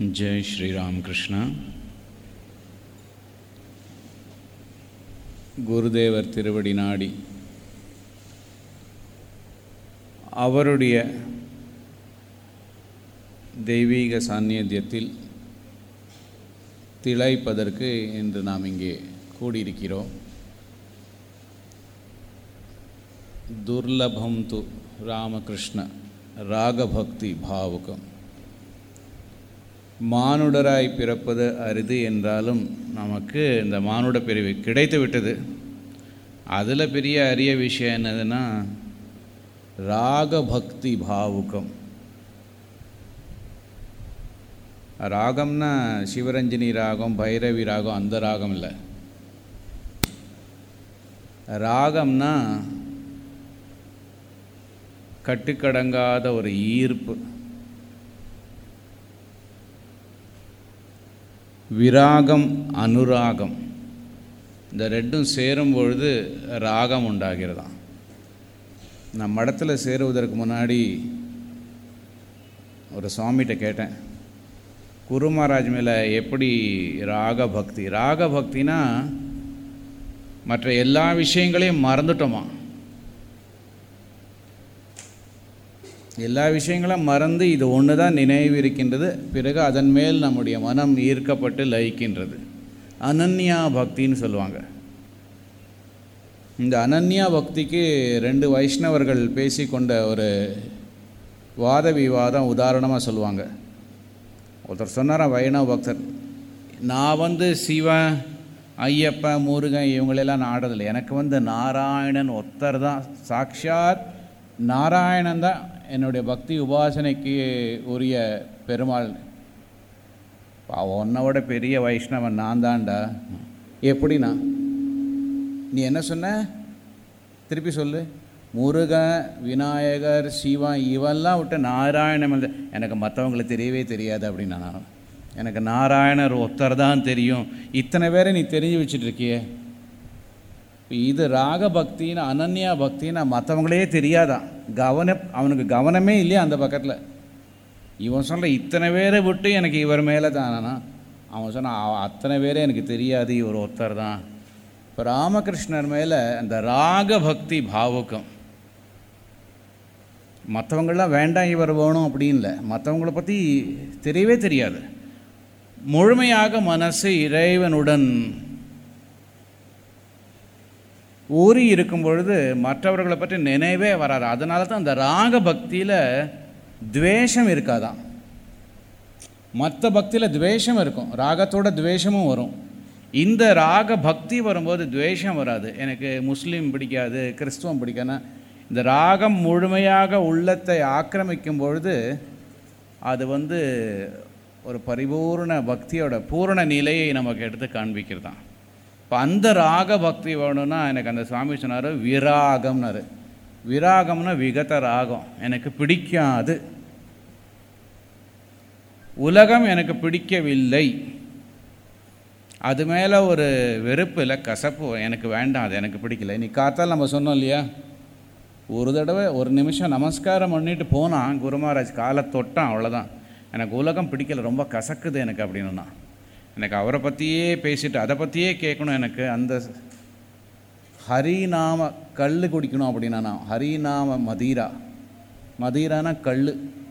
ஜெய் ஸ்ரீராம் கிருஷ்ணா குருதேவர் திருவடி நாடி அவருடைய தெய்வீக சாநித்தியத்தில் திளைப்பதற்கு இன்று நாம் இங்கே கூடியிருக்கிறோம் துர்லபம் து ராமகிருஷ்ண ராகபக்தி பாவுகம் மானுடராய் பிறப்பது அரிது என்றாலும் நமக்கு இந்த மானுட பிரிவு கிடைத்து விட்டது அதில் பெரிய அரிய விஷயம் என்னதுன்னா ராகபக்தி பாவுகம் ராகம்னா சிவரஞ்சனி ராகம் பைரவி ராகம் அந்த ராகம் இல்லை ராகம்னா கட்டுக்கடங்காத ஒரு ஈர்ப்பு விராகம் அனுராகம் இந்த ரெண்டும் சேரும் பொழுது ராகம் உண்டாகிறதாம் நான் மடத்தில் சேருவதற்கு முன்னாடி ஒரு சுவாமிகிட்ட கேட்டேன் குரு மகாராஜ் மேலே எப்படி ராக பக்தி ராக பக்தினா மற்ற எல்லா விஷயங்களையும் மறந்துட்டோமா எல்லா விஷயங்களும் மறந்து இது ஒன்று தான் நினைவு இருக்கின்றது பிறகு அதன் மேல் நம்முடைய மனம் ஈர்க்கப்பட்டு லயிக்கின்றது அனன்யா பக்தின்னு சொல்லுவாங்க இந்த அனன்யா பக்திக்கு ரெண்டு வைஷ்ணவர்கள் பேசிக்கொண்ட ஒரு வாத விவாதம் உதாரணமாக சொல்லுவாங்க ஒருத்தர் சொன்னாரா வைணவ பக்தர் நான் வந்து சிவன் ஐயப்பன் முருகன் இவங்களெல்லாம் நான் ஆடுறதில்லை எனக்கு வந்து நாராயணன் ஒருத்தர் தான் சாக்ஷாத் நாராயணன் தான் என்னுடைய பக்தி உபாசனைக்கு உரிய பெருமாள் உன்னை விட பெரிய வைஷ்ணவன் நான் தான்டா எப்படின்னா நீ என்ன சொன்ன திருப்பி சொல்லு முருகன் விநாயகர் சிவன் இவெல்லாம் விட்டு நாராயணம் எனக்கு மற்றவங்களை தெரியவே தெரியாது அப்படின்னு நான் எனக்கு நாராயணர் ஒருத்தர் தான் தெரியும் இத்தனை பேரை நீ தெரிஞ்சு வச்சுட்டு இருக்கியே இது ராக பக்தின்னு அனன்யா பக்தின்னு மற்றவங்களே தெரியாதான் கவன அவனுக்கு கவனமே இல்லையா அந்த பக்கத்தில் இவன் சொல்ல இத்தனை பேரை விட்டு எனக்கு இவர் மேலே தானா அவன் சொன்னான் அத்தனை பேரே எனக்கு தெரியாது இவர் ஒருத்தர் தான் இப்போ ராமகிருஷ்ணர் மேலே அந்த ராக பக்தி பாவுக்கம் மற்றவங்களாம் வேண்டாம் இவர் வேணும் அப்படின்னு இல்லை மற்றவங்கள பற்றி தெரியவே தெரியாது முழுமையாக மனசு இறைவனுடன் ஊறி இருக்கும் பொழுது மற்றவர்களை பற்றி நினைவே வராது அதனால தான் அந்த ராக பக்தியில் துவேஷம் இருக்காதான் மற்ற பக்தியில் துவேஷம் இருக்கும் ராகத்தோட துவேஷமும் வரும் இந்த ராக பக்தி வரும்போது துவேஷம் வராது எனக்கு முஸ்லீம் பிடிக்காது கிறிஸ்துவம் பிடிக்காதுன்னா இந்த ராகம் முழுமையாக உள்ளத்தை ஆக்கிரமிக்கும் பொழுது அது வந்து ஒரு பரிபூர்ண பக்தியோட பூரண நிலையை நமக்கு எடுத்து காண்பிக்கிறதான் இப்போ அந்த ராக பக்தி வேணும்னா எனக்கு அந்த சுவாமி சொன்னார் விராகம்னாரு விராகம்னா விகத ராகம் எனக்கு பிடிக்காது உலகம் எனக்கு பிடிக்கவில்லை அது மேலே ஒரு வெறுப்பு இல்லை கசப்பு எனக்கு வேண்டாம் அது எனக்கு பிடிக்கல இன்னைக்கு காத்தால் நம்ம சொன்னோம் இல்லையா ஒரு தடவை ஒரு நிமிஷம் நமஸ்காரம் பண்ணிட்டு போனான் குருமகாராஜ் காலை தொட்டான் அவ்வளோதான் எனக்கு உலகம் பிடிக்கல ரொம்ப கசக்குது எனக்கு அப்படின்னா எனக்கு அவரை பற்றியே பேசிட்டு அதை பற்றியே கேட்கணும் எனக்கு அந்த ஹரிநாம கல் குடிக்கணும் அப்படின்னா ஹரிநாம மதீரா மதீரானா கல்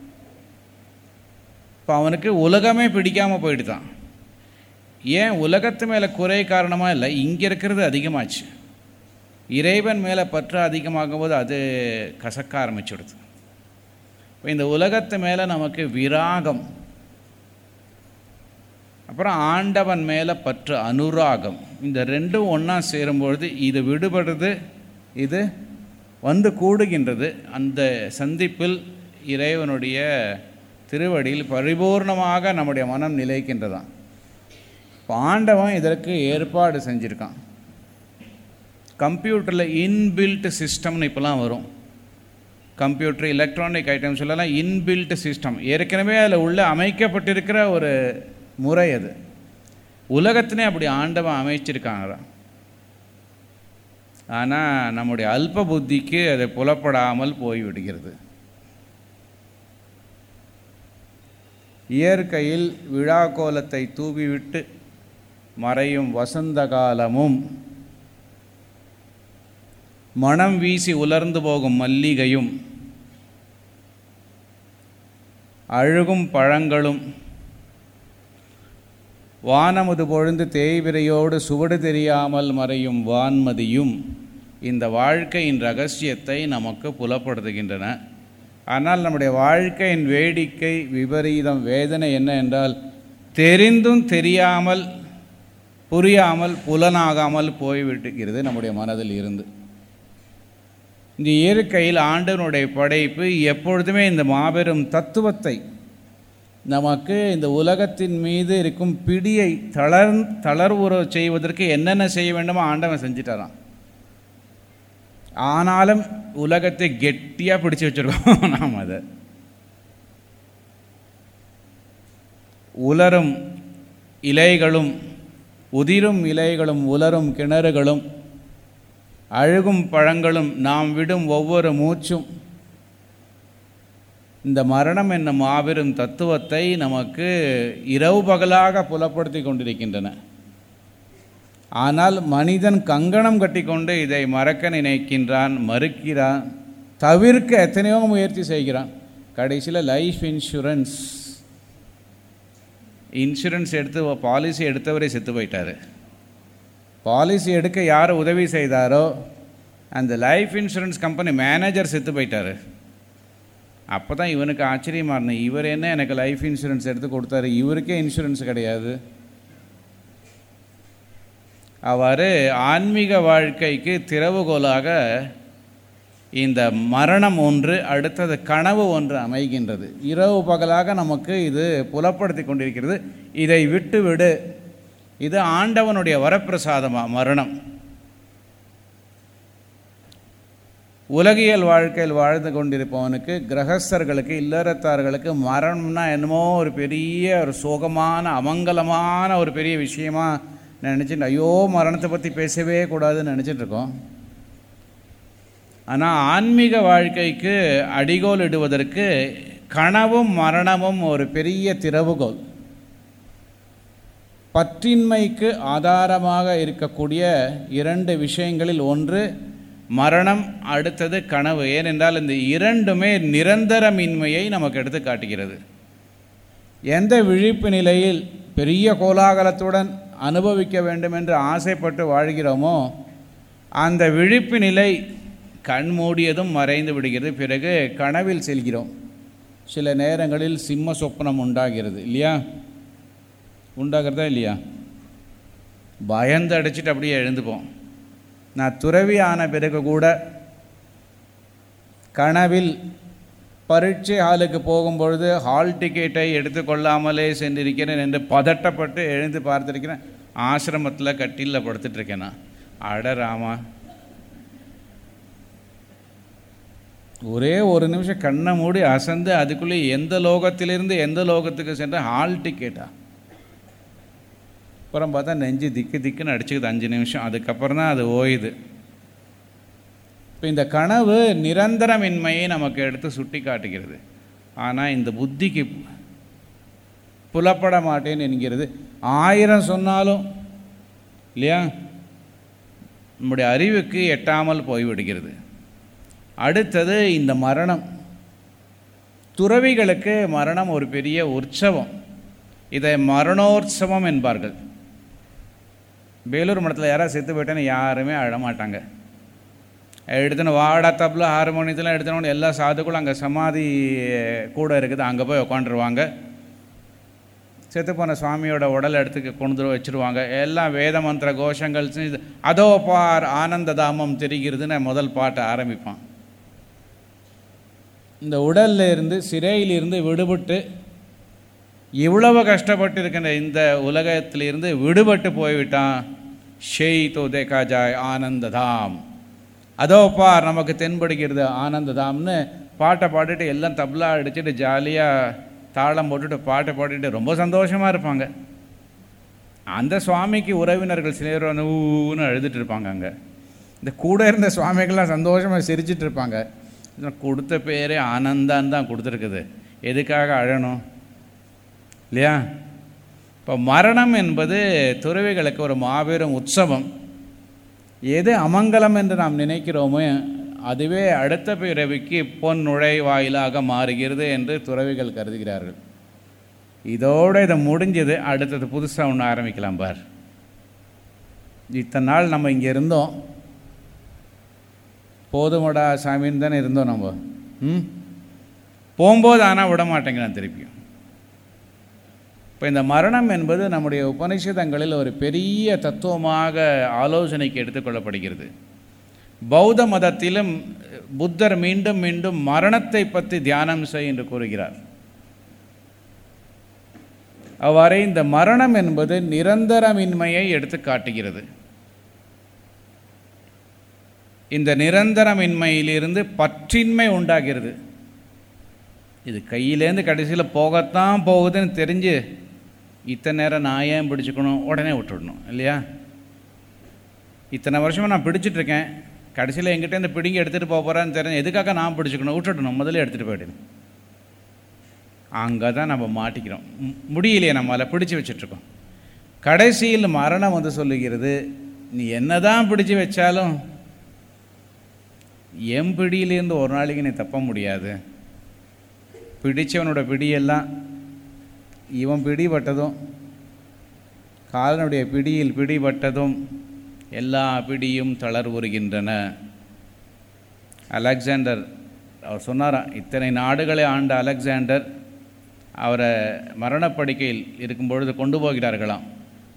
இப்போ அவனுக்கு உலகமே பிடிக்காமல் போயிடுதான் ஏன் உலகத்து மேலே குறை காரணமாக இல்லை இங்கே இருக்கிறது அதிகமாச்சு இறைவன் மேலே பற்று அதிகமாகும் போது அது கசக்க ஆரம்பிச்சுடுது இப்போ இந்த உலகத்து மேலே நமக்கு விராகம் அப்புறம் ஆண்டவன் மேலே பற்று அனுராகம் இந்த ரெண்டும் ஒன்றா சேரும்பொழுது இது விடுபடுறது இது வந்து கூடுகின்றது அந்த சந்திப்பில் இறைவனுடைய திருவடியில் பரிபூர்ணமாக நம்முடைய மனம் நிலைக்கின்றதான் இப்போ ஆண்டவன் இதற்கு ஏற்பாடு செஞ்சுருக்கான் கம்ப்யூட்டரில் இன்பில்ட் சிஸ்டம்னு இப்போலாம் வரும் கம்ப்யூட்டர் எலக்ட்ரானிக் ஐட்டம்ஸ் எல்லாம் இன்பில்ட் சிஸ்டம் ஏற்கனவே அதில் உள்ள அமைக்கப்பட்டிருக்கிற ஒரு முறை அது உலகத்தினே அப்படி ஆண்டவன் அமைச்சிருக்காங்க ஆனால் நம்முடைய அல்ப புத்திக்கு அது புலப்படாமல் போய்விடுகிறது இயற்கையில் விழா கோலத்தை தூவிவிட்டு மறையும் வசந்த காலமும் மனம் வீசி உலர்ந்து போகும் மல்லிகையும் அழுகும் பழங்களும் வானமுது பொழுந்து தேய்விரையோடு சுவடு தெரியாமல் மறையும் வான்மதியும் இந்த வாழ்க்கையின் ரகசியத்தை நமக்கு புலப்படுத்துகின்றன ஆனால் நம்முடைய வாழ்க்கையின் வேடிக்கை விபரீதம் வேதனை என்ன என்றால் தெரிந்தும் தெரியாமல் புரியாமல் புலனாகாமல் போய்விட்டுகிறது நம்முடைய மனதில் இருந்து இந்த இயற்கையில் ஆண்டவனுடைய படைப்பு எப்பொழுதுமே இந்த மாபெரும் தத்துவத்தை நமக்கு இந்த உலகத்தின் மீது இருக்கும் பிடியை தளர் தளர்வுற செய்வதற்கு என்னென்ன செய்ய வேண்டுமோ ஆண்டவன் செஞ்சிட்டாரான் ஆனாலும் உலகத்தை கெட்டியாக பிடிச்சு வச்சுருக்கோம் நாம் அதை உலரும் இலைகளும் உதிரும் இலைகளும் உலரும் கிணறுகளும் அழுகும் பழங்களும் நாம் விடும் ஒவ்வொரு மூச்சும் இந்த மரணம் என்னும் மாபெரும் தத்துவத்தை நமக்கு இரவு பகலாக புலப்படுத்தி கொண்டிருக்கின்றன ஆனால் மனிதன் கங்கணம் கட்டிக்கொண்டு இதை மறக்க நினைக்கின்றான் மறுக்கிறான் தவிர்க்க எத்தனையோ முயற்சி செய்கிறான் கடைசியில் லைஃப் இன்சூரன்ஸ் இன்சூரன்ஸ் எடுத்து பாலிசி எடுத்தவரே செத்து போயிட்டார் பாலிசி எடுக்க யார் உதவி செய்தாரோ அந்த லைஃப் இன்சூரன்ஸ் கம்பெனி மேனேஜர் செத்து போயிட்டார் அப்போ தான் இவனுக்கு ஆச்சரியமாக இருந்தேன் இவர் என்ன எனக்கு லைஃப் இன்சூரன்ஸ் எடுத்து கொடுத்தாரு இவருக்கே இன்சூரன்ஸ் கிடையாது அவ்வாறு ஆன்மீக வாழ்க்கைக்கு திறவுகோலாக இந்த மரணம் ஒன்று அடுத்தது கனவு ஒன்று அமைகின்றது இரவு பகலாக நமக்கு இது புலப்படுத்தி கொண்டிருக்கிறது இதை விட்டு விடு இது ஆண்டவனுடைய வரப்பிரசாதமா மரணம் உலகியல் வாழ்க்கையில் வாழ்ந்து கொண்டிருப்பவனுக்கு கிரகஸ்தர்களுக்கு இல்லறத்தார்களுக்கு மரணம்னா என்னமோ ஒரு பெரிய ஒரு சோகமான அமங்கலமான ஒரு பெரிய விஷயமா நினச்சிட்டு ஐயோ மரணத்தை பற்றி பேசவே கூடாதுன்னு நினச்சிட்டு இருக்கோம் ஆனால் ஆன்மீக வாழ்க்கைக்கு அடிகோல் இடுவதற்கு கனவும் மரணமும் ஒரு பெரிய திறவுகோல் பற்றின்மைக்கு ஆதாரமாக இருக்கக்கூடிய இரண்டு விஷயங்களில் ஒன்று மரணம் அடுத்தது கனவு ஏனென்றால் இந்த இரண்டுமே நிரந்தரமின்மையை நமக்கு எடுத்து காட்டுகிறது எந்த விழிப்பு நிலையில் பெரிய கோலாகலத்துடன் அனுபவிக்க வேண்டும் என்று ஆசைப்பட்டு வாழ்கிறோமோ அந்த விழிப்பு நிலை கண் மூடியதும் மறைந்து விடுகிறது பிறகு கனவில் செல்கிறோம் சில நேரங்களில் சிம்ம சொப்பனம் உண்டாகிறது இல்லையா உண்டாகிறதா இல்லையா பயந்து அடிச்சுட்டு அப்படியே எழுந்துப்போம் நான் துறவி ஆன பிறகு கூட கனவில் பரீட்சை ஹாலுக்கு போகும்பொழுது ஹால் டிக்கெட்டை எடுத்துக்கொள்ளாமலே சென்றிருக்கிறேன் என்று பதட்டப்பட்டு எழுந்து பார்த்துருக்கிறேன் ஆசிரமத்தில் கட்டிலில் படுத்துட்ருக்கேன் நான் அட ராமா ஒரே ஒரு நிமிஷம் கண்ணை மூடி அசந்து அதுக்குள்ளே எந்த லோகத்திலிருந்து எந்த லோகத்துக்கு சென்ற ஹால் டிக்கெட்டா அப்புறம் பார்த்தா நெஞ்சு திக்கு திக்குன்னு அடிச்சுக்குது அஞ்சு நிமிஷம் அதுக்கப்புறம் தான் அது ஓயுது இப்போ இந்த கனவு நிரந்தரமின்மையை நமக்கு எடுத்து சுட்டி காட்டுகிறது ஆனால் இந்த புத்திக்கு புலப்பட மாட்டேன் என்கிறது ஆயிரம் சொன்னாலும் இல்லையா நம்முடைய அறிவுக்கு எட்டாமல் போய்விடுகிறது அடுத்தது இந்த மரணம் துறவிகளுக்கு மரணம் ஒரு பெரிய உற்சவம் இதை மரணோற்சவம் என்பார்கள் வேலூர் மடத்தில் யாராவது செத்து போயிட்டேன்னு யாருமே அழமாட்டாங்க எடுத்துன்னு வாடா தப்பில் ஹார்மோனியத்தில் எடுத்துன்னு எல்லா சாதுக்களும் அங்கே சமாதி கூட இருக்குது அங்கே போய் உட்காந்துருவாங்க செத்து போன சுவாமியோட உடலை எடுத்து கொண்டு வச்சுருவாங்க எல்லாம் வேத மந்திர கோஷங்கள் செஞ்சு அதோ பார் ஆனந்த தாமம் தெரிகிறதுன்னு முதல் பாட்டை ஆரம்பிப்பான் இந்த உடல்ல இருந்து சிறையிலிருந்து விடுபட்டு இவ்வளவு கஷ்டப்பட்டு இருக்கின்ற இந்த உலகத்திலிருந்து விடுபட்டு போய்விட்டான் ஷெய் தோ தேக்கா ஜாய் ஆனந்ததாம் அதோ பார் நமக்கு தென்படுகிறது ஆனந்ததாம்னு பாட்டை பாடிட்டு எல்லாம் தப்லா அடிச்சுட்டு ஜாலியாக தாளம் போட்டுட்டு பாட்டை பாடிட்டு ரொம்ப சந்தோஷமாக இருப்பாங்க அந்த சுவாமிக்கு உறவினர்கள் சிலர் வந்து ஊன்னு அழுதுட்டு இருப்பாங்க அங்கே இந்த கூட இருந்த சுவாமிகள்லாம் சந்தோஷமாக சிரிச்சிட்டு இருப்பாங்க கொடுத்த பேரே ஆனந்தான்னு தான் கொடுத்துருக்குது எதுக்காக அழணும் இல்லையா இப்போ மரணம் என்பது துறவிகளுக்கு ஒரு மாபெரும் உற்சவம் எது அமங்கலம் என்று நாம் நினைக்கிறோமோ அதுவே அடுத்த பிறவிக்கு பொன் நுழைவாயிலாக மாறுகிறது என்று துறவிகள் கருதுகிறார்கள் இதோடு இதை முடிஞ்சது அடுத்தது புதுசாக ஒன்று ஆரம்பிக்கலாம் பார் இத்தனை நாள் நம்ம இங்கே இருந்தோம் போதுமடா சாமின்னு தானே இருந்தோம் நம்ம ம் போகும்போது ஆனால் விட மாட்டேங்கிறான் திருப்பியும் இப்போ இந்த மரணம் என்பது நம்முடைய உபனிஷதங்களில் ஒரு பெரிய தத்துவமாக ஆலோசனைக்கு எடுத்துக்கொள்ளப்படுகிறது பௌத்த மதத்திலும் புத்தர் மீண்டும் மீண்டும் மரணத்தை பற்றி தியானம் செய் என்று கூறுகிறார் அவ்வாறே இந்த மரணம் என்பது நிரந்தரமின்மையை எடுத்து காட்டுகிறது இந்த நிரந்தரமின்மையிலிருந்து பற்றின்மை உண்டாகிறது இது கையிலேருந்து கடைசியில் போகத்தான் போகுதுன்னு தெரிஞ்சு இத்தனை நேரம் நான் ஏன் பிடிச்சிக்கணும் உடனே விட்டுடணும் இல்லையா இத்தனை வருஷமாக நான் பிடிச்சிட்ருக்கேன் கடைசியில் எங்கிட்டேருந்து பிடிங்கி எடுத்துகிட்டு போக போகிறேன்னு தெரிஞ்சு எதுக்காக நான் பிடிச்சிக்கணும் விட்டுடணும் முதல்ல எடுத்துகிட்டு போயிடணும் அங்கே தான் நம்ம மாட்டிக்கிறோம் மு- முடியலையே நம்மளால் பிடிச்சி வச்சிட்ருக்கோம் கடைசியில் மரணம் வந்து சொல்லுகிறது நீ என்ன தான் பிடிச்சி வச்சாலும் என் பிடியிலேருந்து ஒரு நாளைக்கு நீ தப்ப முடியாது பிடிச்சவனோட பிடியெல்லாம் இவன் பிடிபட்டதும் காலனுடைய பிடியில் பிடிபட்டதும் எல்லா பிடியும் தளர்வுறுகின்றன அலெக்சாண்டர் அவர் சொன்னாராம் இத்தனை நாடுகளை ஆண்ட அலெக்சாண்டர் அவரை மரணப்படுக்கையில் இருக்கும் பொழுது கொண்டு போகிறார்களாம்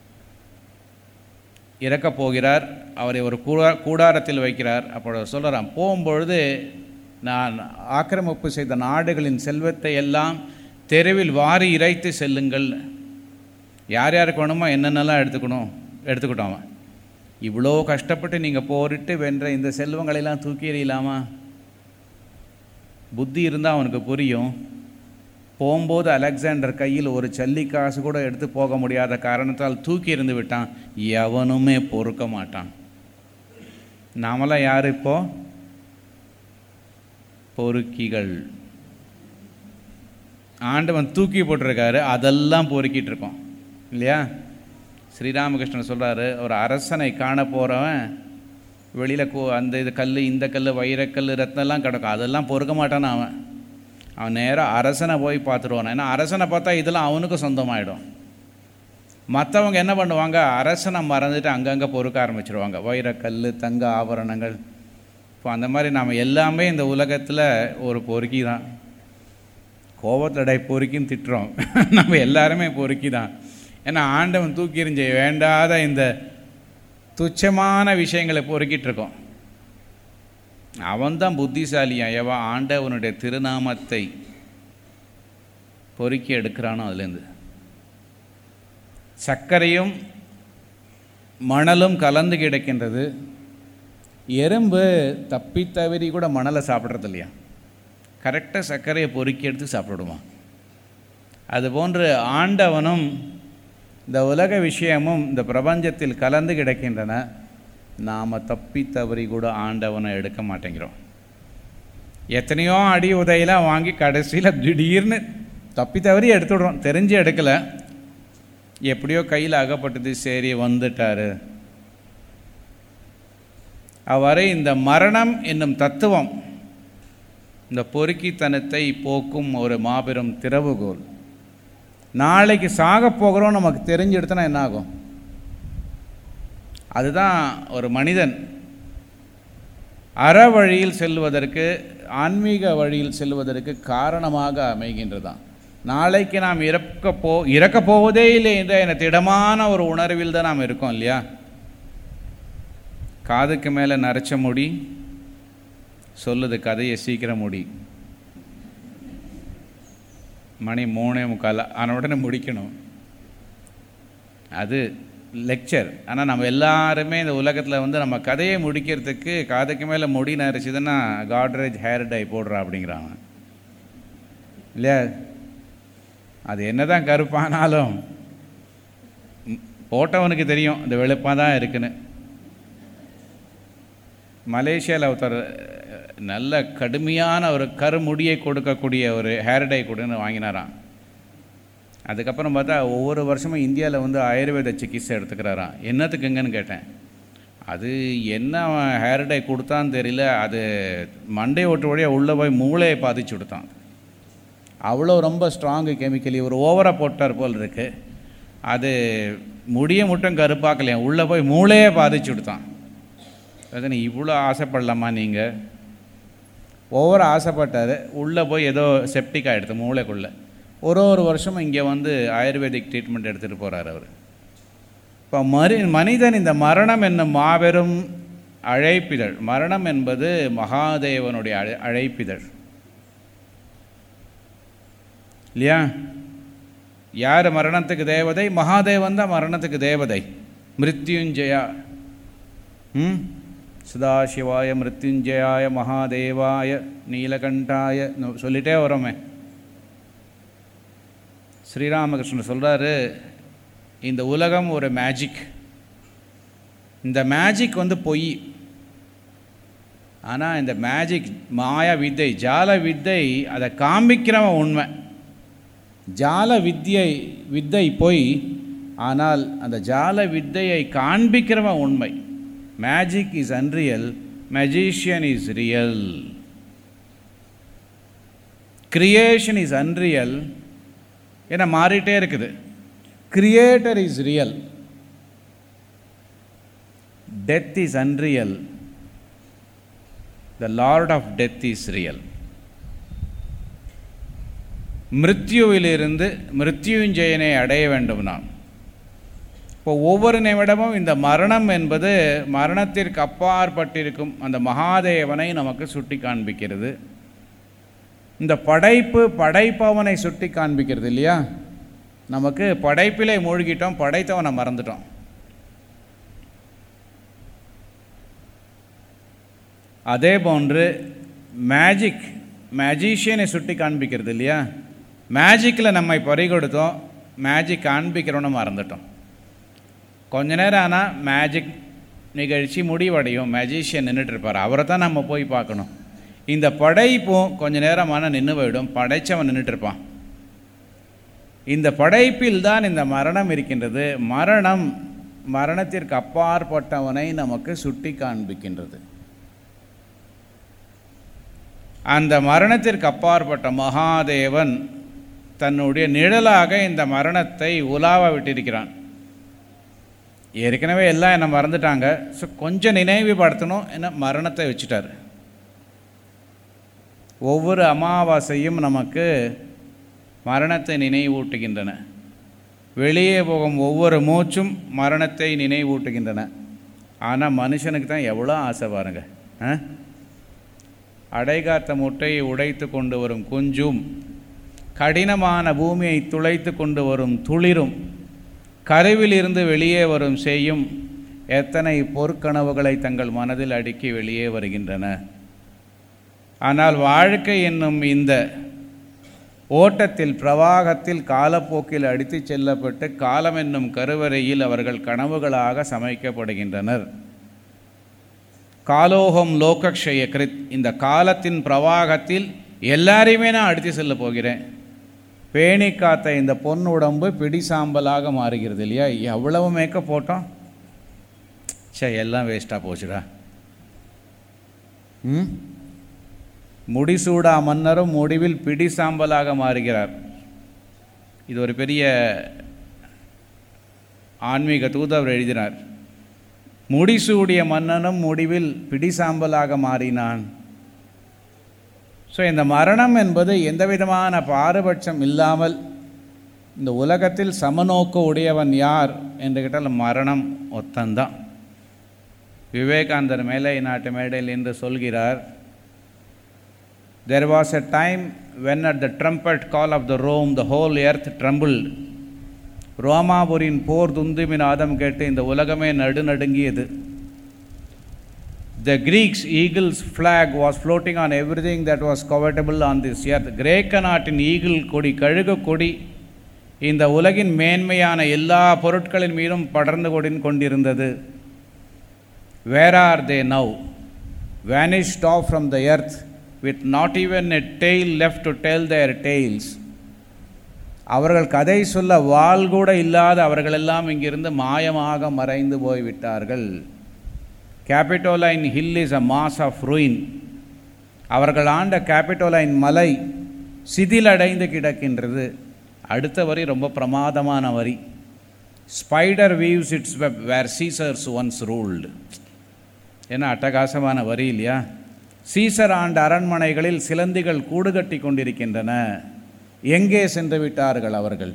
இறக்கப் போகிறார் அவரை ஒரு கூடா கூடாரத்தில் வைக்கிறார் அப்பொழுது சொல்கிறான் போகும்பொழுது நான் ஆக்கிரமிப்பு செய்த நாடுகளின் செல்வத்தை எல்லாம் தெருவில் வாரி இறைத்து செல்லுங்கள் யார் யாருக்கு வேணுமோ என்னென்னலாம் எடுத்துக்கணும் எடுத்துக்கிட்டோம் அவன் இவ்வளோ கஷ்டப்பட்டு நீங்கள் போரிட்டு வென்ற இந்த செல்வங்களெல்லாம் தூக்கி எறியலாமா புத்தி இருந்தால் அவனுக்கு புரியும் போகும்போது அலெக்சாண்டர் கையில் ஒரு சல்லி காசு கூட எடுத்து போக முடியாத காரணத்தால் தூக்கி இருந்து விட்டான் எவனுமே பொறுக்க மாட்டான் நாமெல்லாம் யார் இப்போ பொறுக்கிகள் ஆண்டவன் தூக்கி போட்டிருக்காரு அதெல்லாம் பொறுக்கிட்டு இருக்கோம் இல்லையா ஸ்ரீராமகிருஷ்ணன் சொல்கிறாரு ஒரு அரசனை காண போகிறவன் வெளியில் கோ அந்த இது கல் இந்த கல் வைரக்கல் ரத்னம்லாம் கிடக்கும் அதெல்லாம் பொறுக்க மாட்டான் அவன் அவன் நேராக அரசனை போய் பார்த்துருவான் ஏன்னா அரசனை பார்த்தா இதெல்லாம் அவனுக்கு சொந்தமாயிடும் மற்றவங்க என்ன பண்ணுவாங்க அரசனை மறந்துட்டு அங்கங்கே பொறுக்க ஆரம்பிச்சிருவாங்க வைரக்கல் தங்க ஆபரணங்கள் இப்போ அந்த மாதிரி நாம் எல்லாமே இந்த உலகத்தில் ஒரு பொறுக்கி தான் கோபத்தடை பொறுக்கின்னு திட்டுறோம் நம்ம எல்லாருமே பொறுக்கி தான் ஏன்னா ஆண்டவன் தூக்கி எறிஞ்ச வேண்டாத இந்த துச்சமான விஷயங்களை பொறுக்கிட்டு இருக்கோம் அவன்தான் புத்திசாலியா எவன் ஆண்டவனுடைய திருநாமத்தை பொறுக்கி எடுக்கிறானோ அதுலேருந்து சர்க்கரையும் மணலும் கலந்து கிடக்கின்றது எறும்பு தப்பி தவறி கூட மணலை சாப்பிட்றது இல்லையா கரெக்டாக சர்க்கரையை பொறுக்கி எடுத்து சாப்பிடுமா அதுபோன்று ஆண்டவனும் இந்த உலக விஷயமும் இந்த பிரபஞ்சத்தில் கலந்து கிடக்கின்றன நாம் தப்பி தவறி கூட ஆண்டவனை எடுக்க மாட்டேங்கிறோம் எத்தனையோ அடி உதையெல்லாம் வாங்கி கடைசியில் திடீர்னு தப்பி தவறி எடுத்துடுறோம் தெரிஞ்சு எடுக்கலை எப்படியோ கையில் அகப்பட்டது சரி வந்துட்டாரு அவ்வாறு இந்த மரணம் என்னும் தத்துவம் இந்த பொறுக்கித்தனத்தை போக்கும் ஒரு மாபெரும் திறவுகோல் நாளைக்கு சாக போகிறோம் நமக்கு தெரிஞ்செடுத்தனா என்ன ஆகும் அதுதான் ஒரு மனிதன் அற வழியில் செல்வதற்கு ஆன்மீக வழியில் செல்வதற்கு காரணமாக அமைகின்றதான் நாளைக்கு நாம் இறக்க போ இறக்க போவதே இல்லை என்ற என திடமான ஒரு உணர்வில் தான் நாம் இருக்கோம் இல்லையா காதுக்கு மேலே நரைச்ச முடி சொல்லுது கதையை சீக்கிரம் முடி மணி மூணே முக்கால் ஆன உடனே முடிக்கணும் அது லெக்சர் ஆனால் நம்ம எல்லாருமே இந்த உலகத்தில் வந்து நம்ம கதையை முடிக்கிறதுக்கு காதுக்கு மேலே முடி நரைச்சதுன்னா காட்ரேஜ் ஹேர் டை போடுறா அப்படிங்கிறாங்க இல்லையா அது என்ன தான் கருப்பானாலும் ம், போட்டவனுக்கு தெரியும் இந்த வெளுப்பாக தான் இருக்குன்னு மலேசியாவில் ஒருத்தர் அஹ், நல்ல கடுமையான ஒரு கருமுடியை கொடுக்கக்கூடிய ஒரு ஹேர் டை கொடுன்னு வாங்கினாராம் அதுக்கப்புறம் பார்த்தா ஒவ்வொரு வருஷமும் இந்தியாவில் வந்து ஆயுர்வேத சிகிச்சை எடுத்துக்கிறாராம் என்னத்துக்குங்கன்னு கேட்டேன் அது என்ன அவன் ஹேர் டை கொடுத்தான்னு தெரியல அது மண்டை ஓட்டு வழியாக உள்ளே போய் மூளையை பாதிச்சு விடுத்தான் அவ்வளோ ரொம்ப ஸ்ட்ராங்கு கெமிக்கலி ஒரு ஓவராக போட்டார் போல் இருக்கு அது முடிய மட்டும் கருப்பாக்கலையா உள்ளே போய் மூளையே பாதிச்சு விடுத்தான் அது நீ இவ்வளோ ஆசைப்படலாமா நீங்கள் ஓவர ஆசைப்பட்டார் உள்ளே போய் ஏதோ செப்டிக் ஆகிடுது மூளைக்குள்ளே ஒரு ஒரு வருஷமும் இங்கே வந்து ஆயுர்வேதிக் ட்ரீட்மெண்ட் எடுத்துகிட்டு போகிறார் அவர் இப்போ மரி மனிதன் இந்த மரணம் என்னும் மாபெரும் அழைப்பிதழ் மரணம் என்பது மகாதேவனுடைய அழை அழைப்பிதழ் இல்லையா யார் மரணத்துக்கு தேவதை மகாதேவன் தான் மரணத்துக்கு தேவதை மிருத்யுஞ்சயா ம் சதாசிவாய மிருத்யுஞ்சயாய மகாதேவாய நீலகண்டாய நு- சொல்லிட்டே வரோமே ஸ்ரீராமகிருஷ்ணன் சொல்கிறாரு இந்த உலகம் ஒரு மேஜிக் இந்த மேஜிக் வந்து பொய் ஆனால் இந்த மேஜிக் மாயா வித்தை ஜால வித்தை அதை காண்பிக்கிறவன் உண்மை ஜால வித்யை வித்தை பொய் ஆனால் அந்த ஜால வித்தையை காண்பிக்கிறவன் உண்மை magic is unreal magician is real creation is unreal ஏன்னா மாறிட்டே இருக்குது creator is real death is unreal the lord of death is real மிருத்யுவிலிருந்து மிருத்யுஞ்சயனை அடைய வேண்டும் நாம் இப்போ ஒவ்வொரு நிமிடமும் இந்த மரணம் என்பது மரணத்திற்கு அப்பாற்பட்டிருக்கும் அந்த மகாதேவனை நமக்கு சுட்டி காண்பிக்கிறது இந்த படைப்பு படைப்பவனை சுட்டி காண்பிக்கிறது இல்லையா நமக்கு படைப்பிலே மூழ்கிட்டோம் படைத்தவனை மறந்துட்டோம் அதே போன்று மேஜிக் மேஜிஷியனை சுட்டி காண்பிக்கிறது இல்லையா மேஜிக்கில் நம்மை பறிகொடுத்தோம் மேஜிக் காண்பிக்கிறோன்னு மறந்துட்டோம் கொஞ்ச நேரம் ஆனால் மேஜிக் நிகழ்ச்சி முடிவடையும் மேஜிஷியன் நின்றுட்டு இருப்பார் அவரை தான் நம்ம போய் பார்க்கணும் இந்த படைப்பும் கொஞ்ச நேரமான நின்று போயிடும் படைச்சவன் நின்றுட்டு இருப்பான் இந்த படைப்பில் தான் இந்த மரணம் இருக்கின்றது மரணம் மரணத்திற்கு அப்பாற்பட்டவனை நமக்கு சுட்டி காண்பிக்கின்றது அந்த மரணத்திற்கு அப்பாற்பட்ட மகாதேவன் தன்னுடைய நிழலாக இந்த மரணத்தை உலாவ விட்டிருக்கிறான் ஏற்கனவே எல்லாம் என்னை மறந்துட்டாங்க ஸோ கொஞ்சம் நினைவுபடுத்தணும் என்ன மரணத்தை வச்சுட்டார் ஒவ்வொரு அமாவாசையும் நமக்கு மரணத்தை நினைவூட்டுகின்றன வெளியே போகும் ஒவ்வொரு மூச்சும் மரணத்தை நினைவூட்டுகின்றன ஆனால் மனுஷனுக்கு தான் எவ்வளோ ஆசை பாருங்க ஆ அடைகாத்த முட்டையை உடைத்து கொண்டு வரும் குஞ்சும் கடினமான பூமியை துளைத்து கொண்டு வரும் துளிரும் கருவிலிருந்து வெளியே வரும் செய்யும் எத்தனை பொற்கனவுகளை தங்கள் மனதில் அடுக்கி வெளியே வருகின்றன ஆனால் வாழ்க்கை என்னும் இந்த ஓட்டத்தில் பிரவாகத்தில் காலப்போக்கில் அடித்துச் செல்லப்பட்டு காலம் என்னும் கருவறையில் அவர்கள் கனவுகளாக சமைக்கப்படுகின்றனர் காலோகம் லோகக்ஷய கிருத் இந்த காலத்தின் பிரவாகத்தில் எல்லாரையுமே நான் அடித்து செல்ல போகிறேன் பேணி காத்த இந்த பொன் உடம்பு பிடி சாம்பலாக மாறுகிறது இல்லையா எவ்வளவு மேக்கப் போட்டோம் சே எல்லாம் வேஸ்ட்டாக போச்சுடா ம் முடிசூடா மன்னரும் முடிவில் பிடி சாம்பலாக மாறுகிறார் இது ஒரு பெரிய ஆன்மீக தூதவர் எழுதினார் முடிசூடிய மன்னனும் முடிவில் பிடிசாம்பலாக மாறினான் ஸோ இந்த மரணம் என்பது எந்த விதமான பாரபட்சம் இல்லாமல் இந்த உலகத்தில் சமநோக்கு உடையவன் யார் என்று கேட்டால் மரணம் ஒத்தந்தான் விவேகானந்தர் மேலை நாட்டு மேடையில் என்று சொல்கிறார் there was a time when at the trumpet call of the Rome the whole earth trembled ரோமாபுரியின் போர் துந்துமின் ஆதம் கேட்டு இந்த உலகமே நடுநடுங்கியது the Greeks eagles flag was floating on every thing that was covetable on this earth கிரேக்க நாட்டின் ஈகிள் கொடி கழுகு கொடி இந்த உலகின் மேன்மையான எல்லா பொருட்களின் மீதும் படர்ந்து கொடி கொண்டிருந்தது where are they now vanished off from the earth with not even a tale left to tell their tales அவர்கள் கதை சொல்ல வாள் கூட இல்லாத அவர்களெல்லாம் இங்கிருந்து மாயமாக மறைந்து போய்விட்டார்கள் Capitoline hill is a mass of ruin அவர்கள் ஆண்ட கேபிட்டோலைன் மலை சிதிலடைந்து கிடக்கின்றது அடுத்த வரி ரொம்ப பிரமாதமான வரி spider weaves its web where Caesars once ruled என்ன அட்டகாசமான வரி இல்லையா சீசர் ஆண்ட அரண்மனைகளில் சிலந்திகள் கூடு கட்டி கொண்டிருக்கின்றன எங்கே சென்று விட்டார்கள் அவர்கள்